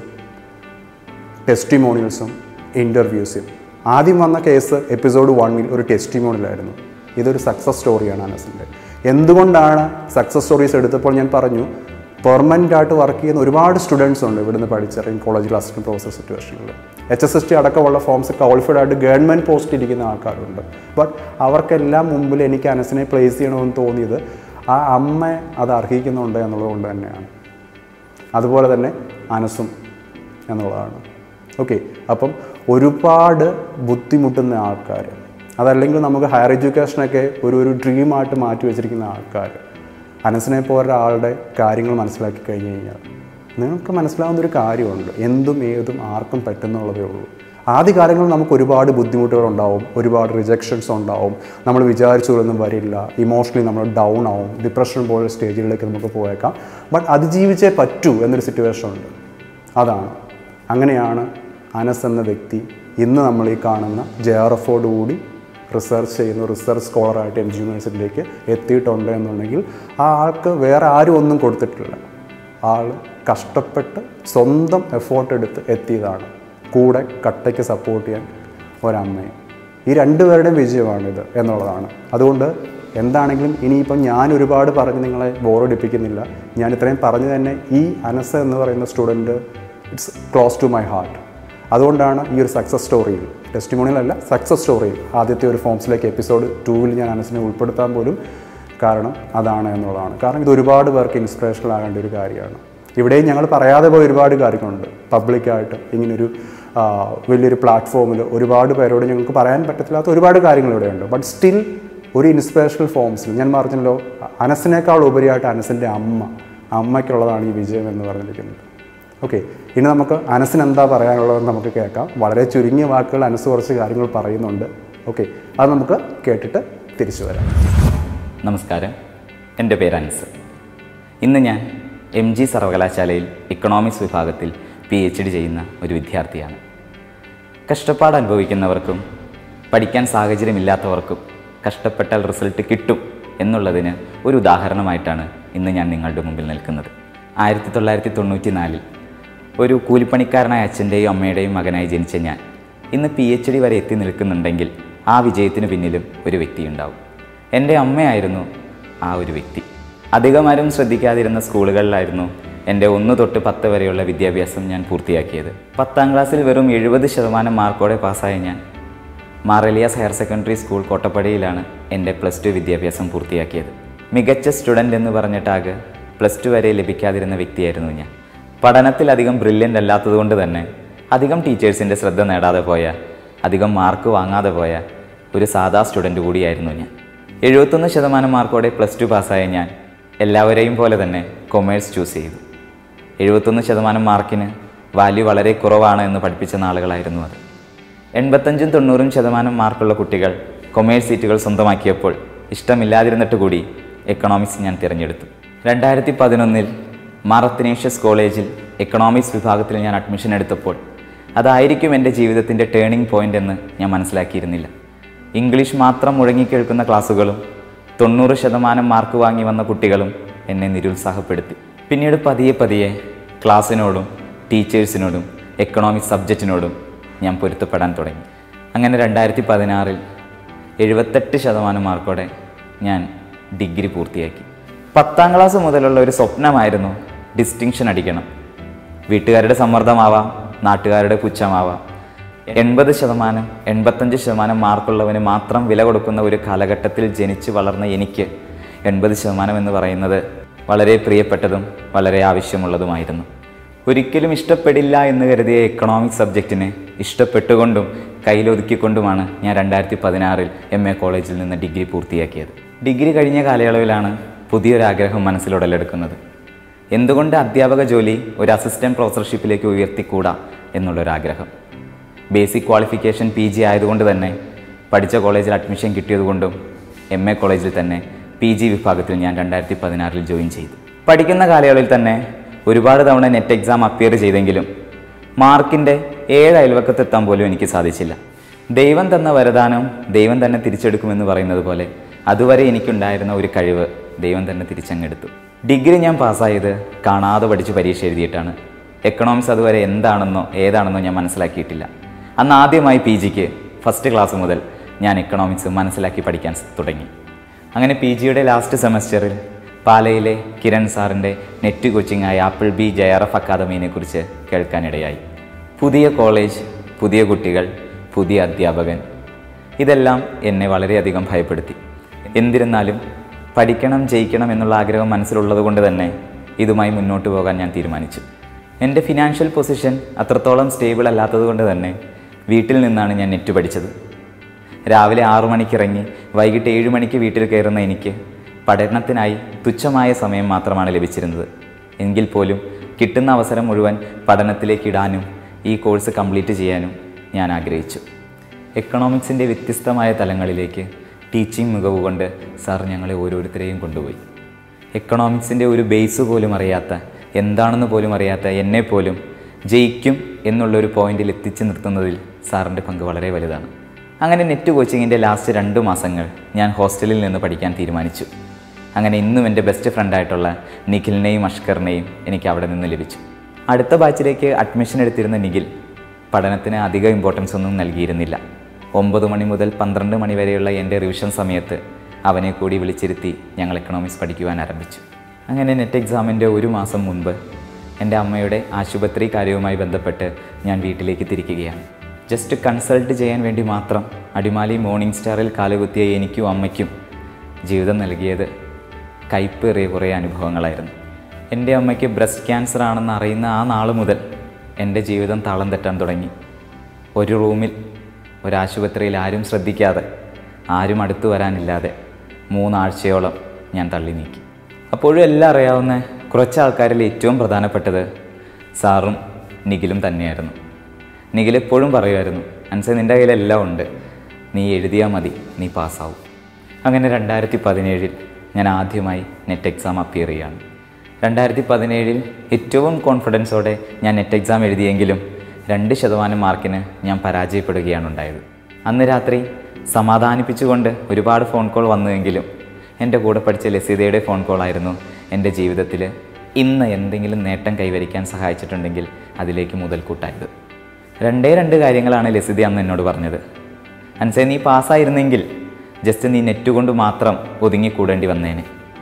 ടെസ്റ്റിമോണിയൽസും ഇൻ്റർവ്യൂസും ആദ്യം വന്ന കേസ് എപ്പിസോഡ് വണ്ണിൽ ഒരു ടെസ്റ്റിമോണിയലായിരുന്നു ഇതൊരു സക്സസ് സ്റ്റോറിയാണ് അനസിൻ്റെ എന്തുകൊണ്ടാണ് സക്സസ് സ്റ്റോറീസ് എടുത്തപ്പോൾ ഞാൻ പറഞ്ഞു പെർമനൻ്റ് ആയിട്ട് വർക്ക് ചെയ്യുന്ന ഒരുപാട് സ്റ്റുഡൻസ് ഉണ്ട് ഇവിടുന്ന് പഠിച്ചിറങ്ങി കോളേജിൽ അസിസ്റ്റൻറ്റ് പ്രൊഫസർ സിറ്റുവേഷനിൽ എച്ച് എസ് എസ് ടി അടക്കമുള്ള ഫോംസ് ക്വാളിഫൈഡ് ആയിട്ട് ഗവൺമെൻറ് പോസ്റ്റ് ഇരിക്കുന്ന ആൾക്കാരുണ്ട് ബട്ട് അവർക്കെല്ലാം മുമ്പിൽ എനിക്ക് അനസിനെ പ്ലേസ് ചെയ്യണമെന്ന് തോന്നിയത് ആ അമ്മ അത് അർഹിക്കുന്നുണ്ട് എന്നുള്ളത് കൊണ്ട് തന്നെയാണ് അതുപോലെ തന്നെ അനസും എന്നുള്ളതാണ് ഓക്കെ അപ്പം ഒരുപാട് ബുദ്ധിമുട്ടുന്ന ആൾക്കാർ അതല്ലെങ്കിൽ നമുക്ക് ഹയർ എഡ്യൂക്കേഷനൊക്കെ ഒരു ഒരു ഡ്രീമായിട്ട് മാറ്റി വെച്ചിരിക്കുന്ന ആൾക്കാർ അനസിനെ പോലെ ആളുടെ കാര്യങ്ങൾ മനസ്സിലാക്കി കഴിഞ്ഞ് കഴിഞ്ഞാൽ നിങ്ങൾക്ക് മനസ്സിലാവുന്ന ഒരു കാര്യമുണ്ട് എന്തും ഏതും ആർക്കും പറ്റുന്നുള്ളതേ ഉള്ളൂ ആദ്യ കാലങ്ങളിൽ നമുക്ക് ഒരുപാട് ബുദ്ധിമുട്ടുകൾ ഉണ്ടാവും ഒരുപാട് റിജക്ഷൻസ് ഉണ്ടാവും നമ്മൾ വിചാരിച്ചതൊന്നും വരില്ല ഇമോഷണലി നമ്മൾ ഡൗൺ ആവും ഡിപ്രഷൻ പോലുള്ള സ്റ്റേജിലേക്ക് നമുക്ക് പോയേക്കാം ബട്ട് അതിജീവിച്ചേ പറ്റൂ എന്നൊരു സിറ്റുവേഷൻ ഉണ്ട് അതാണ് അങ്ങനെയാണ് അനസ് എന്ന വ്യക്തി ഇന്ന് നമ്മൾ ഈ കാണുന്ന ജെ ആർ എഫോടുകൂടി റിസർച്ച് ചെയ്യുന്ന റിസർച്ച് സ്കോളറായിട്ട് എം ജി യൂണിവേഴ്സിറ്റിയിലേക്ക് എത്തിയിട്ടുണ്ട് എന്നുണ്ടെങ്കിൽ ആ ആൾക്ക് വേറെ ആരും ഒന്നും കൊടുത്തിട്ടില്ല ആൾ കഷ്ടപ്പെട്ട് സ്വന്തം എഫേർട്ട് എടുത്ത് എത്തിയതാണ് കൂടെ കട്ടയ്ക്ക് സപ്പോർട്ട് ചെയ്യാൻ ഒരമ്മയും ഈ രണ്ടുപേരുടെയും വിജയമാണിത് എന്നുള്ളതാണ് അതുകൊണ്ട് എന്താണെങ്കിലും ഇനിയിപ്പം ഞാൻ ഒരുപാട് പറഞ്ഞ് നിങ്ങളെ ബോറടിപ്പിക്കുന്നില്ല ഞാൻ ഇത്രയും പറഞ്ഞു തന്നെ ഈ അനസ് എന്ന് പറയുന്ന student it's close to my heart അതുകൊണ്ടാണ് ഈ ഒരു സക്സസ് സ്റ്റോറിയിൽ ടെസ്റ്റിമോണിയലല്ല സക്സസ് സ്റ്റോറിയിൽ ആദ്യത്തെ ഒരു ഫോംസിലേക്ക് എപ്പിസോഡ് ടൂവിൽ ഞാൻ അനസിനെ ഉൾപ്പെടുത്താൻ പോലും കാരണം അതാണ് എന്നുള്ളതാണ് കാരണം ഇത് ഒരുപാട് പേർക്ക് ഇൻസ്പിറേഷണൽ ആകേണ്ട ഒരു കാര്യമാണ് ഇവിടെയും ഞങ്ങൾ പറയാതെ പോയ ഒരുപാട് കാര്യങ്ങളുണ്ട് പബ്ലിക്കായിട്ട് ഇങ്ങനൊരു ആ, വലിയൊരു പ്ലാറ്റ്ഫോമിൽ ഒരുപാട് പേരോട് ഞങ്ങൾക്ക് പറയാൻ പറ്റത്തില്ലാത്ത ഒരുപാട് കാര്യങ്ങൾ ഇവിടെയുണ്ട് ബട്ട് സ്റ്റിൽ ഒരു ഇൻസ്പിറേഷണൽ ഫോംസിൽ ഞാൻ പറഞ്ഞല്ലോ അനസിനേക്കാൾ ഉപരിയായിട്ട് അനസിൻ്റെ അമ്മ അമ്മയ്ക്കുള്ളതാണ് ഈ വിജയം എന്ന് പറഞ്ഞിരിക്കുന്നത് ഓക്കെ ഇനി നമുക്ക് അനസിന് എന്താ പറയാനുള്ളതെന്ന് നമുക്ക് കേൾക്കാം വളരെ ചുരുങ്ങിയ വാക്കുകൾ അനസ് കുറച്ച് കാര്യങ്ങൾ പറയുന്നുണ്ട് ഓക്കെ അത് നമുക്ക് കേട്ടിട്ട് തിരിച്ചു വരാം നമസ്കാരം എൻ്റെ പേര് അൻസ് ഇന്ന് ഞാൻ എം ജി സർവകലാശാലയിൽ ഇക്കണോമിക്സ് വിഭാഗത്തിൽ പി എച്ച് ഡി ചെയ്യുന്ന ഒരു വിദ്യാർത്ഥിയാണ് കഷ്ടപ്പാട് അനുഭവിക്കുന്നവർക്കും പഠിക്കാൻ സാഹചര്യമില്ലാത്തവർക്കും കഷ്ടപ്പെട്ടാൽ റിസൾട്ട് കിട്ടും എന്നുള്ളതിന് ഒരു ഉദാഹരണമായിട്ടാണ് ഇന്ന് ഞാൻ നിങ്ങളുടെ മുമ്പിൽ നിൽക്കുന്നത് ആയിരത്തി തൊള്ളായിരത്തി തൊണ്ണൂറ്റി നാലിൽ ഒരു കൂലിപ്പണിക്കാരനായ അച്ഛൻ്റെയും അമ്മയുടെയും മകനായി ജനിച്ച ഞാൻ ഇന്ന് പി എച്ച് ഡി വരെ എത്തി നിൽക്കുന്നുണ്ടെങ്കിൽ ആ വിജയത്തിന് പിന്നിലും ഒരു വ്യക്തിയുണ്ടാവും എൻ്റെ അമ്മയായിരുന്നു ആ ഒരു വ്യക്തി അധികമാരും ശ്രദ്ധിക്കാതിരുന്ന സ്കൂളുകളിലായിരുന്നു എൻ്റെ ഒന്ന് തൊട്ട് പത്ത് വരെയുള്ള വിദ്യാഭ്യാസം ഞാൻ പൂർത്തിയാക്കിയത് പത്താം ക്ലാസ്സിൽ വെറും എഴുപത് ശതമാനം മാർക്കോടെ പാസ്സായ ഞാൻ മാറലിയാസ് ഹയർ സെക്കൻഡറി സ്കൂൾ കോട്ടപ്പടിയിലാണ് എൻ്റെ പ്ലസ് ടു വിദ്യാഭ്യാസം പൂർത്തിയാക്കിയത് മികച്ച സ്റ്റുഡൻ്റ് എന്ന് പറഞ്ഞിട്ടാകെ പ്ലസ് ടു വരെ ലഭിക്കാതിരുന്ന വ്യക്തിയായിരുന്നു ഞാൻ പഠനത്തിൽ അധികം ബ്രില്യൻ്റ് അല്ലാത്തതുകൊണ്ട് തന്നെ അധികം ടീച്ചേഴ്സിൻ്റെ ശ്രദ്ധ നേടാതെ പോയ അധികം മാർക്ക് വാങ്ങാതെ പോയ ഒരു സാധാ സ്റ്റുഡൻറ്റ് കൂടിയായിരുന്നു ഞാൻ എഴുപത്തൊന്ന് ശതമാനം മാർക്കോടെ പ്ലസ് ടു പാസ്സായ ഞാൻ എല്ലാവരെയും പോലെ തന്നെ കൊമേഴ്സ് ചൂസ് ചെയ്തു എഴുപത്തൊന്ന് ശതമാനം മാർക്കിന് വാല്യൂ വളരെ കുറവാണ് എന്ന് പഠിപ്പിച്ച നാളുകളായിരുന്നു അത് എൺപത്തഞ്ചും തൊണ്ണൂറും ശതമാനം മാർക്കുള്ള കുട്ടികൾ കൊമേഴ്സ് സീറ്റുകൾ സ്വന്തമാക്കിയപ്പോൾ ഇഷ്ടമില്ലാതിരുന്നിട്ട് കൂടി എക്കണോമിക്സ് ഞാൻ തിരഞ്ഞെടുത്തു രണ്ടായിരത്തി പതിനൊന്നിൽ മാറത്തനേഷ്യസ് കോളേജിൽ എക്കണോമിക്സ് വിഭാഗത്തിൽ ഞാൻ അഡ്മിഷൻ എടുത്തപ്പോൾ അതായിരിക്കും എൻ്റെ ജീവിതത്തിൻ്റെ ടേണിംഗ് പോയിൻ്റ് എന്ന് ഞാൻ മനസ്സിലാക്കിയിരുന്നില്ല ഇംഗ്ലീഷ് മാത്രം മുഴങ്ങിക്കേൾക്കുന്ന ക്ലാസ്സുകളും തൊണ്ണൂറ് ശതമാനം മാർക്ക് വാങ്ങി വന്ന കുട്ടികളും എന്നെ നിരുത്സാഹപ്പെടുത്തി പിന്നീട് പതിയെ പതിയെ ക്ലാസ്സിനോടും ടീച്ചേഴ്സിനോടും എക്കണോമിക്സ് സബ്ജക്റ്റിനോടും ഞാൻ പൊരുത്തപ്പെടാൻ തുടങ്ങി അങ്ങനെ രണ്ടായിരത്തി പതിനാറിൽ എഴുപത്തെട്ട് ശതമാനം മാർക്കോടെ ഞാൻ ഡിഗ്രി പൂർത്തിയാക്കി പത്താം ക്ലാസ് മുതലുള്ള ഒരു സ്വപ്നമായിരുന്നു ഡിസ്റ്റിങ്ഷൻ അടിക്കണം വീട്ടുകാരുടെ സമ്മർദ്ദമാവാം നാട്ടുകാരുടെ പുച്ഛമാവാം എൺപത് ശതമാനം എൺപത്തഞ്ച് ശതമാനം മാർക്കുള്ളവന് മാത്രം വില കൊടുക്കുന്ന ഒരു കാലഘട്ടത്തിൽ ജനിച്ചു വളർന്ന എനിക്ക് എൺപത് ശതമാനം എന്ന് പറയുന്നത് വളരെ പ്രിയപ്പെട്ടതും വളരെ ആവശ്യമുള്ളതുമായിരുന്നു ഒരിക്കലും ഇഷ്ടപ്പെടില്ല എന്ന് കരുതിയ എക്കണോമിക് സബ്ജക്റ്റിനെ ഇഷ്ടപ്പെട്ടുകൊണ്ടും കയ്യിലൊതുക്കിക്കൊണ്ടുമാണ് ഞാൻ രണ്ടായിരത്തി പതിനാറിൽ എം എ കോളേജിൽ നിന്ന് ഡിഗ്രി പൂർത്തിയാക്കിയത് ഡിഗ്രി കഴിഞ്ഞ കാലയളവിലാണ് പുതിയൊരാഗ്രഹം മനസ്സിൽ ഉടലെടുക്കുന്നത് എന്തുകൊണ്ട് അധ്യാപക ജോലി ഒരു അസിസ്റ്റൻറ്റ് പ്രൊഫസർഷിപ്പിലേക്ക് ഉയർത്തിക്കൂടാ എന്നുള്ളൊരാഗ്രഹം ബേസിക് ക്വാളിഫിക്കേഷൻ പി ജി ആയതുകൊണ്ട് തന്നെ പഠിച്ച കോളേജിൽ അഡ്മിഷൻ കിട്ടിയതുകൊണ്ടും എം എ കോളേജിൽ തന്നെ പി ജി വിഭാഗത്തിൽ ഞാൻ രണ്ടായിരത്തി പതിനാറിൽ ജോയിൻ ചെയ്തു പഠിക്കുന്ന കാലയളവിൽ തന്നെ ഒരുപാട് തവണ നെറ്റ് എക്സാം അപ്പിയർ ചെയ്തെങ്കിലും മാർക്കിൻ്റെ ഏഴ് അയൽവക്കത്തെത്താൻ പോലും എനിക്ക് സാധിച്ചില്ല ദൈവം തന്ന വരദാനം ദൈവം തന്നെ തിരിച്ചെടുക്കുമെന്ന് പറയുന്നത് പോലെ അതുവരെ എനിക്കുണ്ടായിരുന്ന ഒരു കഴിവ് ദൈവം തന്നെ തിരിച്ചങ്ങെടുത്തു ഡിഗ്രി ഞാൻ പാസ്സായത് കാണാതെ പഠിച്ച് പരീക്ഷ എഴുതിയിട്ടാണ് എക്കണോമിക്സ് അതുവരെ എന്താണെന്നോ ഏതാണെന്നോ ഞാൻ മനസ്സിലാക്കിയിട്ടില്ല അന്ന് ആദ്യമായി പി ജിക്ക് ഫസ്റ്റ് ക്ലാസ് മുതൽ ഞാൻ എക്കണോമിക്സ് മനസ്സിലാക്കി പഠിക്കാൻ സ് തുടങ്ങി അങ്ങനെ പി ജിയുടെ ലാസ്റ്റ് സെമസ്റ്ററിൽ പാലയിലെ കിരൺ സാറിൻ്റെ നെറ്റ് കോച്ചിങ്ങായ Apple B J R F അക്കാദമിനെ കുറിച്ച് കേൾക്കാനിടയായി പുതിയ കോളേജ് പുതിയ കുട്ടികൾ പുതിയ അധ്യാപകൻ ഇതെല്ലാം എന്നെ വളരെയധികം ഭയപ്പെടുത്തി എന്നിരുന്നാലും പഠിക്കണം ജയിക്കണം എന്നുള്ള ആഗ്രഹം മനസ്സിലുള്ളത് കൊണ്ട് തന്നെ ഇതുമായി മുന്നോട്ട് പോകാൻ ഞാൻ തീരുമാനിച്ചു എൻ്റെ ഫിനാൻഷ്യൽ പൊസിഷൻ അത്രത്തോളം സ്റ്റേബിൾ അല്ലാത്തത് കൊണ്ട് തന്നെ വീട്ടിൽ നിന്നാണ് ഞാൻ നെറ്റ് പഠിച്ചത് രാവിലെ ആറു മണിക്ക് ഇറങ്ങി വൈകിട്ട് ഏഴ് മണിക്ക് വീട്ടിൽ കയറുന്ന എനിക്ക് പഠനത്തിനായി തുച്ഛമായ സമയം മാത്രമാണ് ലഭിച്ചിരുന്നത് എങ്കിൽ പോലും കിട്ടുന്ന അവസരം മുഴുവൻ പഠനത്തിലേക്ക് ഇടാനും ഈ കോഴ്സ് കംപ്ലീറ്റ് ചെയ്യാനും ഞാൻ ആഗ്രഹിച്ചു എക്കണോമിക്സിൻ്റെ വ്യത്യസ്തമായ തലങ്ങളിലേക്ക് ടീച്ചിങ് മികവ് കൊണ്ട് സാർ ഞങ്ങളെ ഓരോരുത്തരെയും കൊണ്ടുപോയി എക്കണോമിക്സിൻ്റെ ഒരു ബേസ് പോലും അറിയാത്ത എന്താണെന്ന് പോലും അറിയാത്ത എന്നെ പോലും ജയിക്കും എന്നുള്ളൊരു പോയിന്റിൽ എത്തിച്ചു നിർത്തുന്നതിൽ സാറിൻ്റെ പങ്ക് വളരെ വലുതാണ് അങ്ങനെ നെറ്റ് കോച്ചിങ്ങിൻ്റെ ലാസ്റ്റ് രണ്ട് മാസങ്ങൾ ഞാൻ ഹോസ്റ്റലിൽ നിന്ന് പഠിക്കാൻ തീരുമാനിച്ചു അങ്ങനെ ഇന്നും എൻ്റെ ബെസ്റ്റ് ഫ്രണ്ടായിട്ടുള്ള നിഖിലിനെയും അഷ്കറിനെയും എനിക്ക് അവിടെ നിന്ന് ലഭിച്ചു അടുത്ത ബാച്ചിലേക്ക് അഡ്മിഷൻ എടുത്തിരുന്ന നിഖിൽ പഠനത്തിന് അധിക ഇമ്പോർട്ടൻസ് ഒന്നും നൽകിയിരുന്നില്ല ഒമ്പത് മണി മുതൽ പന്ത്രണ്ട് മണി വരെയുള്ള എൻ്റെ റിവിഷൻ സമയത്ത് അവനെ കൂടി വിളിച്ചിരുത്തി ഞങ്ങൾ എക്കണോമിക്സ് പഠിക്കുവാൻ ആരംഭിച്ചു അങ്ങനെ നെറ്റ് എക്സാമിൻ്റെ ഒരു മാസം മുൻപ് എൻ്റെ അമ്മയുടെ ആശുപത്രി കാര്യവുമായി ബന്ധപ്പെട്ട് ഞാൻ വീട്ടിലേക്ക് തിരിക്കുകയാണ് ജസ്റ്റ് കൺസൾട്ട് ചെയ്യാൻ വേണ്ടി മാത്രം അടിമാലി മോർണിംഗ് സ്റ്റാറിൽ കാലുകുത്തിയ എനിക്കും അമ്മയ്ക്കും ജീവിതം നൽകിയത് കയ്പേറിയ കുറേ അനുഭവങ്ങളായിരുന്നു എൻ്റെ അമ്മയ്ക്ക് ബ്രസ്റ്റ് ക്യാൻസർ ആണെന്ന് അറിയുന്ന ആ നാൾ മുതൽ എൻ്റെ ജീവിതം താളം തെറ്റാൻ തുടങ്ങി ഒരു റൂമിൽ ഒരാശുപത്രിയിൽ ആരും ശ്രദ്ധിക്കാതെ ആരും അടുത്തു വരാനില്ലാതെ മൂന്നാഴ്ചയോളം ഞാൻ തള്ളി നീക്കി അപ്പോഴും എല്ലാം അറിയാവുന്ന കുറച്ച് ആൾക്കാരിൽ ഏറ്റവും പ്രധാനപ്പെട്ടത് സാറും നിഖിലും തന്നെയായിരുന്നു നിഖിൽ എപ്പോഴും പറയുമായിരുന്നു അൻസ നിൻ്റെ കയ്യിലെല്ലാം ഉണ്ട് നീ എഴുതിയാൽ മതി നീ പാസ്സാവും അങ്ങനെ രണ്ടായിരത്തി പതിനേഴിൽ ഞാൻ ആദ്യമായി നെറ്റ് എക്സാം അപ്പിയർ ചെയ്യാണ് രണ്ടായിരത്തി പതിനേഴിൽ ഏറ്റവും കോൺഫിഡൻസോടെ ഞാൻ നെറ്റ് എക്സാം എഴുതിയെങ്കിലും രണ്ട് ശതമാനം മാർക്കിന് ഞാൻ പരാജയപ്പെടുകയാണ് ഉണ്ടായത് അന്ന് രാത്രി സമാധാനിപ്പിച്ചുകൊണ്ട് ഒരുപാട് ഫോൺ കോൾ വന്നുവെങ്കിലും എൻ്റെ കൂടെ പഠിച്ച ലസീതയുടെ ഫോൺ കോളായിരുന്നു എൻ്റെ ജീവിതത്തിൽ ഇന്ന് എന്തെങ്കിലും നേട്ടം കൈവരിക്കാൻ സഹായിച്ചിട്ടുണ്ടെങ്കിൽ അതിലേക്ക് മുതൽക്കൂട്ടായത് രണ്ടേ രണ്ട് കാര്യങ്ങളാണ് ലസിത അന്ന് എന്നോട് പറഞ്ഞത് അൻസേ നീ പാസ്സായിരുന്നെങ്കിൽ ജസ്റ്റ് നീ നെറ്റ് കൊണ്ട് മാത്രം ഒതുങ്ങിക്കൂടേണ്ടി വന്നേനെ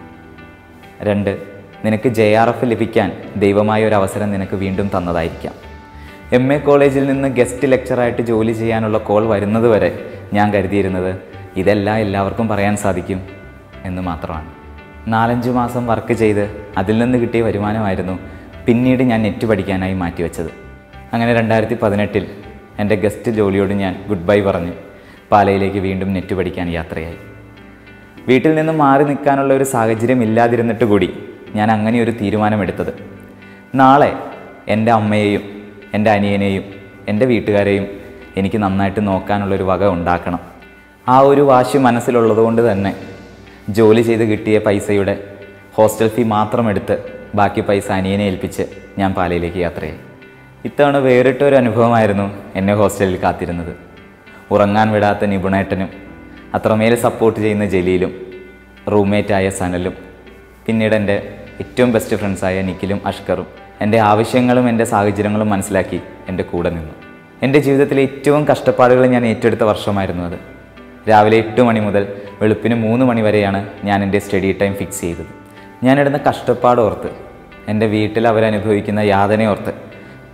രണ്ട് നിനക്ക് ജെ ആർ എഫ് ലഭിക്കാൻ ദൈവമായ ഒരു അവസരം നിനക്ക് വീണ്ടും തന്നതായിരിക്കാം എം എ കോളേജിൽ നിന്ന് ഗസ്റ്റ് ലെക്ചറായിട്ട് ജോലി ചെയ്യാനുള്ള കോൾ വരുന്നത് വരെ ഞാൻ കരുതിയിരുന്നത് ഇതെല്ലാം എല്ലാവർക്കും പറയാൻ സാധിക്കും എന്ന് മാത്രമാണ് നാലഞ്ച് മാസം വർക്ക് ചെയ്ത് അതിൽ നിന്ന് കിട്ടിയ വരുമാനമായിരുന്നു പിന്നീട് ഞാൻ നെറ്റ് പഠിക്കാനായി മാറ്റിവെച്ചത് അങ്ങനെ രണ്ടായിരത്തി പതിനെട്ടിൽ എൻ്റെ ഗസ്റ്റ് ജോലിയോട് ഞാൻ ഗുഡ് ബൈ പറഞ്ഞ് പാലയിലേക്ക് വീണ്ടും നെറ്റ് പഠിക്കാൻ യാത്രയായി വീട്ടിൽ നിന്ന് മാറി നിൽക്കാനുള്ള ഒരു സാഹചര്യം ഇല്ലാതിരുന്നിട്ട് കൂടി ഞാൻ അങ്ങനെ ഒരു തീരുമാനമെടുത്തത് നാളെ എൻ്റെ അമ്മയെയും എൻ്റെ അനിയനെയും എൻ്റെ വീട്ടുകാരെയും എനിക്ക് നന്നായിട്ട് നോക്കാനുള്ളൊരു വക ഉണ്ടാക്കണം ആ ഒരു വാശി മനസ്സിലുള്ളത് കൊണ്ട് തന്നെ ജോലി ചെയ്ത് കിട്ടിയ പൈസയുടെ ഹോസ്റ്റൽ ഫീ മാത്രം എടുത്ത് ബാക്കി പൈസ അനിയനെ ഏൽപ്പിച്ച് ഞാൻ പാലയിലേക്ക് യാത്രയായി ഇത്തവണ വേറിട്ടൊരു അനുഭവമായിരുന്നു എന്നെ ഹോസ്റ്റലിൽ കാത്തിരുന്നത് ഉറങ്ങാൻ വിടാത്ത നിപുണേട്ടനും അത്രമേൽ സപ്പോർട്ട് ചെയ്യുന്ന ജലീലും റൂംമേറ്റായ സനലും പിന്നീട് എൻ്റെ ഏറ്റവും ബെസ്റ്റ് ഫ്രണ്ട്സായ നിഖിലും അഷ്കറും എൻ്റെ ആവശ്യങ്ങളും എൻ്റെ സാഹചര്യങ്ങളും മനസ്സിലാക്കി എൻ്റെ കൂടെ നിന്നു എൻ്റെ ജീവിതത്തിലെ ഏറ്റവും കഷ്ടപ്പാടുകൾ ഞാൻ ഏറ്റെടുത്ത വർഷമായിരുന്നു അത് രാവിലെ എട്ട് മണി മുതൽ വെളുപ്പിന് മൂന്ന് മണി വരെയാണ് ഞാൻ എൻ്റെ സ്റ്റഡി ടൈം ഫിക്സ് ചെയ്തത് ഞാനിടുന്ന കഷ്ടപ്പാട് ഓർത്ത് എൻ്റെ വീട്ടിൽ അവരനുഭവിക്കുന്ന യാതനയോർത്ത്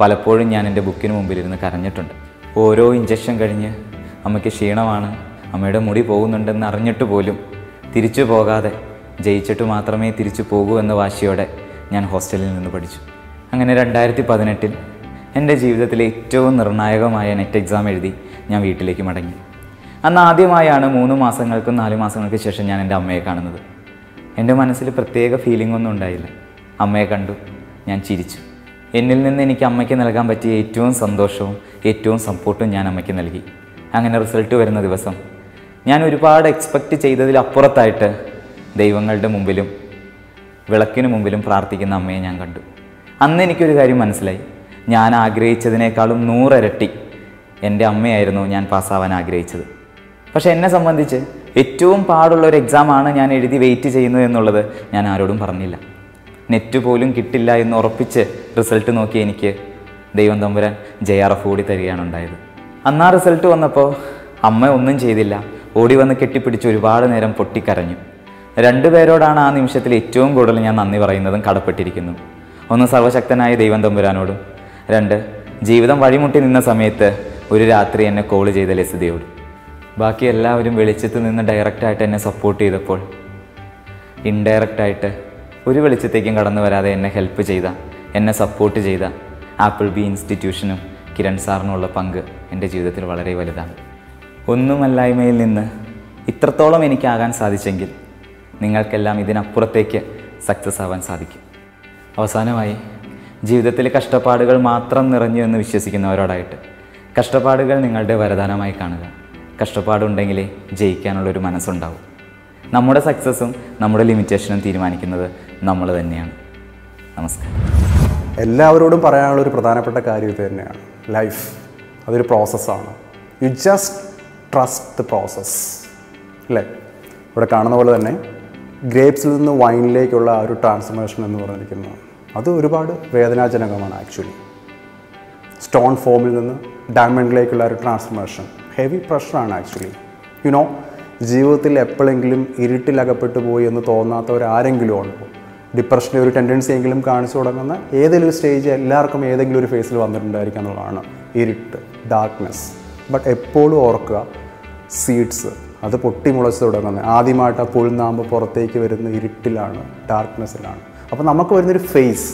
പലപ്പോഴും ഞാൻ എൻ്റെ ബുക്കിന് മുമ്പിലിരുന്ന് കരഞ്ഞിട്ടുണ്ട് ഓരോ ഇഞ്ചക്ഷൻ കഴിഞ്ഞ് അമ്മയ്ക്ക് ക്ഷീണമാണ് അമ്മയുടെ മുടി പോകുന്നുണ്ടെന്ന് അറിഞ്ഞിട്ട് പോലും തിരിച്ചു പോകാതെ ജയിച്ചിട്ട് മാത്രമേ തിരിച്ചു പോകൂ എന്ന വാശിയോടെ ഞാൻ ഹോസ്റ്റലിൽ നിന്ന് പഠിച്ചു അങ്ങനെ രണ്ടായിരത്തി പതിനെട്ടിൽ എൻ്റെ ജീവിതത്തിലെ ഏറ്റവും നിർണായകമായ നെറ്റ് എക്സാം എഴുതി ഞാൻ വീട്ടിലേക്ക് മടങ്ങി അന്ന് ആദ്യമായാണ് മൂന്ന് മാസങ്ങൾക്കും നാല് മാസങ്ങൾക്ക് ശേഷം ഞാൻ എൻ്റെ അമ്മയെ കാണുന്നത് എൻ്റെ മനസ്സിൽ പ്രത്യേക ഫീലിംഗ് ഒന്നും ഉണ്ടായില്ല അമ്മയെ കണ്ടു ഞാൻ ചിരിച്ചു എന്നിൽ നിന്ന് എനിക്ക് അമ്മയ്ക്ക് നൽകാൻ പറ്റിയ ഏറ്റവും സന്തോഷവും ഏറ്റവും സപ്പോർട്ടും ഞാൻ അമ്മയ്ക്ക് നൽകി അങ്ങനെ റിസൾട്ട് വരുന്ന ദിവസം ഞാൻ ഒരുപാട് എക്സ്പെക്റ്റ് ചെയ്തതിലപ്പുറത്തായിട്ട് ദൈവങ്ങളുടെ മുമ്പിലും വിളക്കിന് മുമ്പിലും പ്രാർത്ഥിക്കുന്ന അമ്മയെ ഞാൻ കണ്ടു അന്ന് എനിക്കൊരു കാര്യം മനസ്സിലായി ഞാൻ ആഗ്രഹിച്ചതിനേക്കാളും നൂറരട്ടി എൻ്റെ അമ്മയായിരുന്നു ഞാൻ പാസ്സാവാൻ ആഗ്രഹിച്ചത് പക്ഷെ എന്നെ സംബന്ധിച്ച് ഏറ്റവും പാടുള്ള ഒരു എക്സാമാണ് ഞാൻ എഴുതി വെയിറ്റ് ചെയ്യുന്നത് എന്നുള്ളത് ഞാൻ ആരോടും പറഞ്ഞില്ല നെറ്റ് പോലും കിട്ടില്ല എന്ന് ഉറപ്പിച്ച് റിസൾട്ട് നോക്കി എനിക്ക് ദൈവം തമ്പുരാൻ ജെ ആർ എഫ് കൂടി തരികയാണ് ഉണ്ടായത് അന്ന് ആ റിസൾട്ട് വന്നപ്പോൾ അമ്മ ഒന്നും ചെയ്തില്ല ഓടി വന്ന് കെട്ടിപ്പിടിച്ച് ഒരുപാട് നേരം പൊട്ടിക്കരഞ്ഞു രണ്ടുപേരോടാണ് ആ നിമിഷത്തിൽ ഏറ്റവും കൂടുതൽ ഞാൻ നന്ദി പറയുന്നതും കടപ്പെട്ടിരിക്കുന്നു ഒന്ന് സർവശക്തനായ ദൈവം തമ്പുരാനോടും രണ്ട് ജീവിതം വഴിമുട്ടി നിന്ന സമയത്ത് ഒരു രാത്രി എന്നെ കോൾ ചെയ്ത ലസിതയോട് ബാക്കി എല്ലാവരും വെളിച്ചത്ത് നിന്ന് ഡയറക്റ്റായിട്ട് എന്നെ സപ്പോർട്ട് ചെയ്തപ്പോൾ ഇൻഡയറക്റ്റായിട്ട് ഒരു വെളിച്ചത്തേക്കും കടന്നു വരാതെ എന്നെ ഹെൽപ്പ് ചെയ്ത എന്നെ സപ്പോർട്ട് ചെയ്ത ആപ്പിൾ ബി ഇൻസ്റ്റിറ്റ്യൂഷനും കിരൺ സാറിനുമുള്ള പങ്ക് എൻ്റെ ജീവിതത്തിൽ വളരെ വലുതാണ് ഒന്നുമല്ലായ്മയിൽ നിന്ന് ഇത്രത്തോളം എനിക്കാകാൻ സാധിച്ചെങ്കിൽ നിങ്ങൾക്കെല്ലാം ഇതിനപ്പുറത്തേക്ക് സക്സസ് ആവാൻ സാധിക്കും അവസാനമായി ജീവിതത്തിൽ കഷ്ടപ്പാടുകൾ മാത്രം നിറഞ്ഞു എന്ന് വിശ്വസിക്കുന്നവരോടായിട്ട് കഷ്ടപ്പാടുകൾ നിങ്ങളുടെ വരദാനമായി കാണുക കഷ്ടപ്പാടുണ്ടെങ്കിലേ ജയിക്കാനുള്ളൊരു മനസ്സുണ്ടാവും നമ്മുടെ സക്സസ്സും നമ്മുടെ ലിമിറ്റേഷനും തീരുമാനിക്കുന്നത് നമ്മൾ തന്നെയാണ് നമസ്കാരം എല്ലാവരോടും പറയാനുള്ള ഒരു പ്രധാനപ്പെട്ട കാര്യം ഇത് തന്നെയാണ് ലൈഫ് അതൊരു പ്രോസസ്സാണ് you just trust the process അല്ലേ ഇവിടെ കാണുന്ന പോലെ തന്നെ ഗ്രേപ്സിൽ നിന്ന് വൈനിലേക്കുള്ള ആ ഒരു ട്രാൻസ്ഫർമേഷൻ എന്ന് പറഞ്ഞിരിക്കുന്നത് അത് ഒരുപാട് വേദനാജനകമാണ് ആക്ച്വലി സ്റ്റോൺ ഫോമിൽ നിന്ന് ഡയമണ്ടിലേക്കുള്ള ഒരു ട്രാൻസ്ഫർമേഷൻ ഹെവി പ്രഷറാണ് ആക്ച്വലി യുനോ ജീവിതത്തിൽ എപ്പോഴെങ്കിലും ഇരുട്ടിലകപ്പെട്ടു പോയി എന്ന് തോന്നാത്തവരാരെങ്കിലും ഉണ്ടോ ഡിപ്രഷൻ്റെ ഒരു ടെൻഡൻസി എങ്കിലും കാണിച്ചു തുടങ്ങുന്ന ഏതെങ്കിലും ഒരു സ്റ്റേജ് എല്ലാവർക്കും ഏതെങ്കിലും ഒരു ഫേസിൽ വന്നിട്ടുണ്ടായിരിക്കുക എന്നുള്ളതാണ് ഇരുട്ട് ഡാർക്ക്നെസ് ബട്ട് എപ്പോഴും ഓർക്കുക സീഡ്സ് അത് പൊട്ടിമുളച്ച് തുടങ്ങുന്നത് ആദ്യമായിട്ട് ആ പുൽനാമ്പ് പുറത്തേക്ക് വരുന്ന ഇരുട്ടിലാണ് ഡാർക്ക്നെസ്സിലാണ് അപ്പോൾ നമുക്ക് വരുന്നൊരു ഫേസ്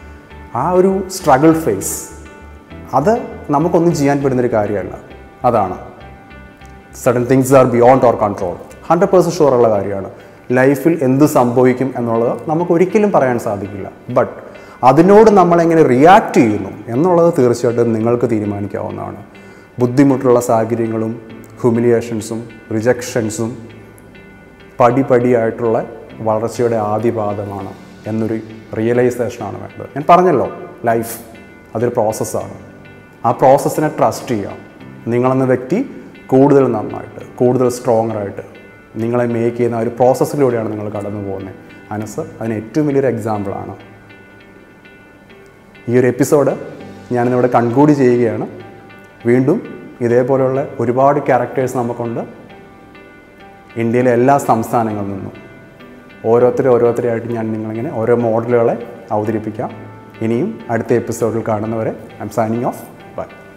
ആ ഒരു സ്ട്രഗിൾ ഫേസ് അത് നമുക്കൊന്നും ചെയ്യാൻ പറ്റുന്നൊരു കാര്യമല്ല അതാണ് sudden things are beyond our control hundred percent ഷുവറുള്ള കാര്യമാണ് ലൈഫിൽ എന്ത് സംഭവിക്കും എന്നുള്ളത് നമുക്ക് ഒരിക്കലും പറയാൻ സാധിക്കില്ല ബട്ട് അതിനോട് നമ്മളെങ്ങനെ റിയാക്ട് ചെയ്യുന്നു എന്നുള്ളത് തീർച്ചയായിട്ടും നിങ്ങൾക്ക് തീരുമാനിക്കാവുന്നതാണ് ബുദ്ധിമുട്ടുള്ള സാഹചര്യങ്ങളും ഹ്യൂമിലിയേഷൻസും റിജക്ഷൻസും പടിപടിയായിട്ടുള്ള വളർച്ചയുടെ ആദിപാദമാണ് എന്നൊരു റിയലൈസേഷനാണ് വേണ്ടത് ഞാൻ പറഞ്ഞല്ലോ ലൈഫ് അതൊരു പ്രോസസ്സാണ് ആ പ്രോസസ്സിനെ ട്രസ്റ്റ് ചെയ്യാം നിങ്ങളെന്ന വ്യക്തി കൂടുതൽ നന്നായിട്ട് കൂടുതൽ സ്ട്രോങ്ങർ ആയിട്ട് നിങ്ങളെ മേക്ക് ചെയ്യുന്ന ആ ഒരു പ്രോസസ്സിലൂടെയാണ് നിങ്ങൾ കടന്നു പോകുന്നത് അനസ് അതിന് ഏറ്റവും വലിയൊരു എക്സാമ്പിളാണ് ഈ ഒരു എപ്പിസോഡ് ഞാനിന്നിവിടെ കൺക്ലൂഡ് ചെയ്യുകയാണ് വീണ്ടും ഇതേപോലെയുള്ള ഒരുപാട് ക്യാരക്ടേഴ്സ് നമുക്കുണ്ട് ഇന്ത്യയിലെ എല്ലാ സംസ്ഥാനങ്ങളിൽ നിന്നും ഓരോരുത്തരും ഓരോരുത്തരെയായിട്ട് ഞാൻ നിങ്ങളിങ്ങനെ ഓരോ മോഡലുകളെ അവതരിപ്പിക്കാം ഇനിയും അടുത്ത എപ്പിസോഡിൽ കാണുന്നവരെ I'm signing off by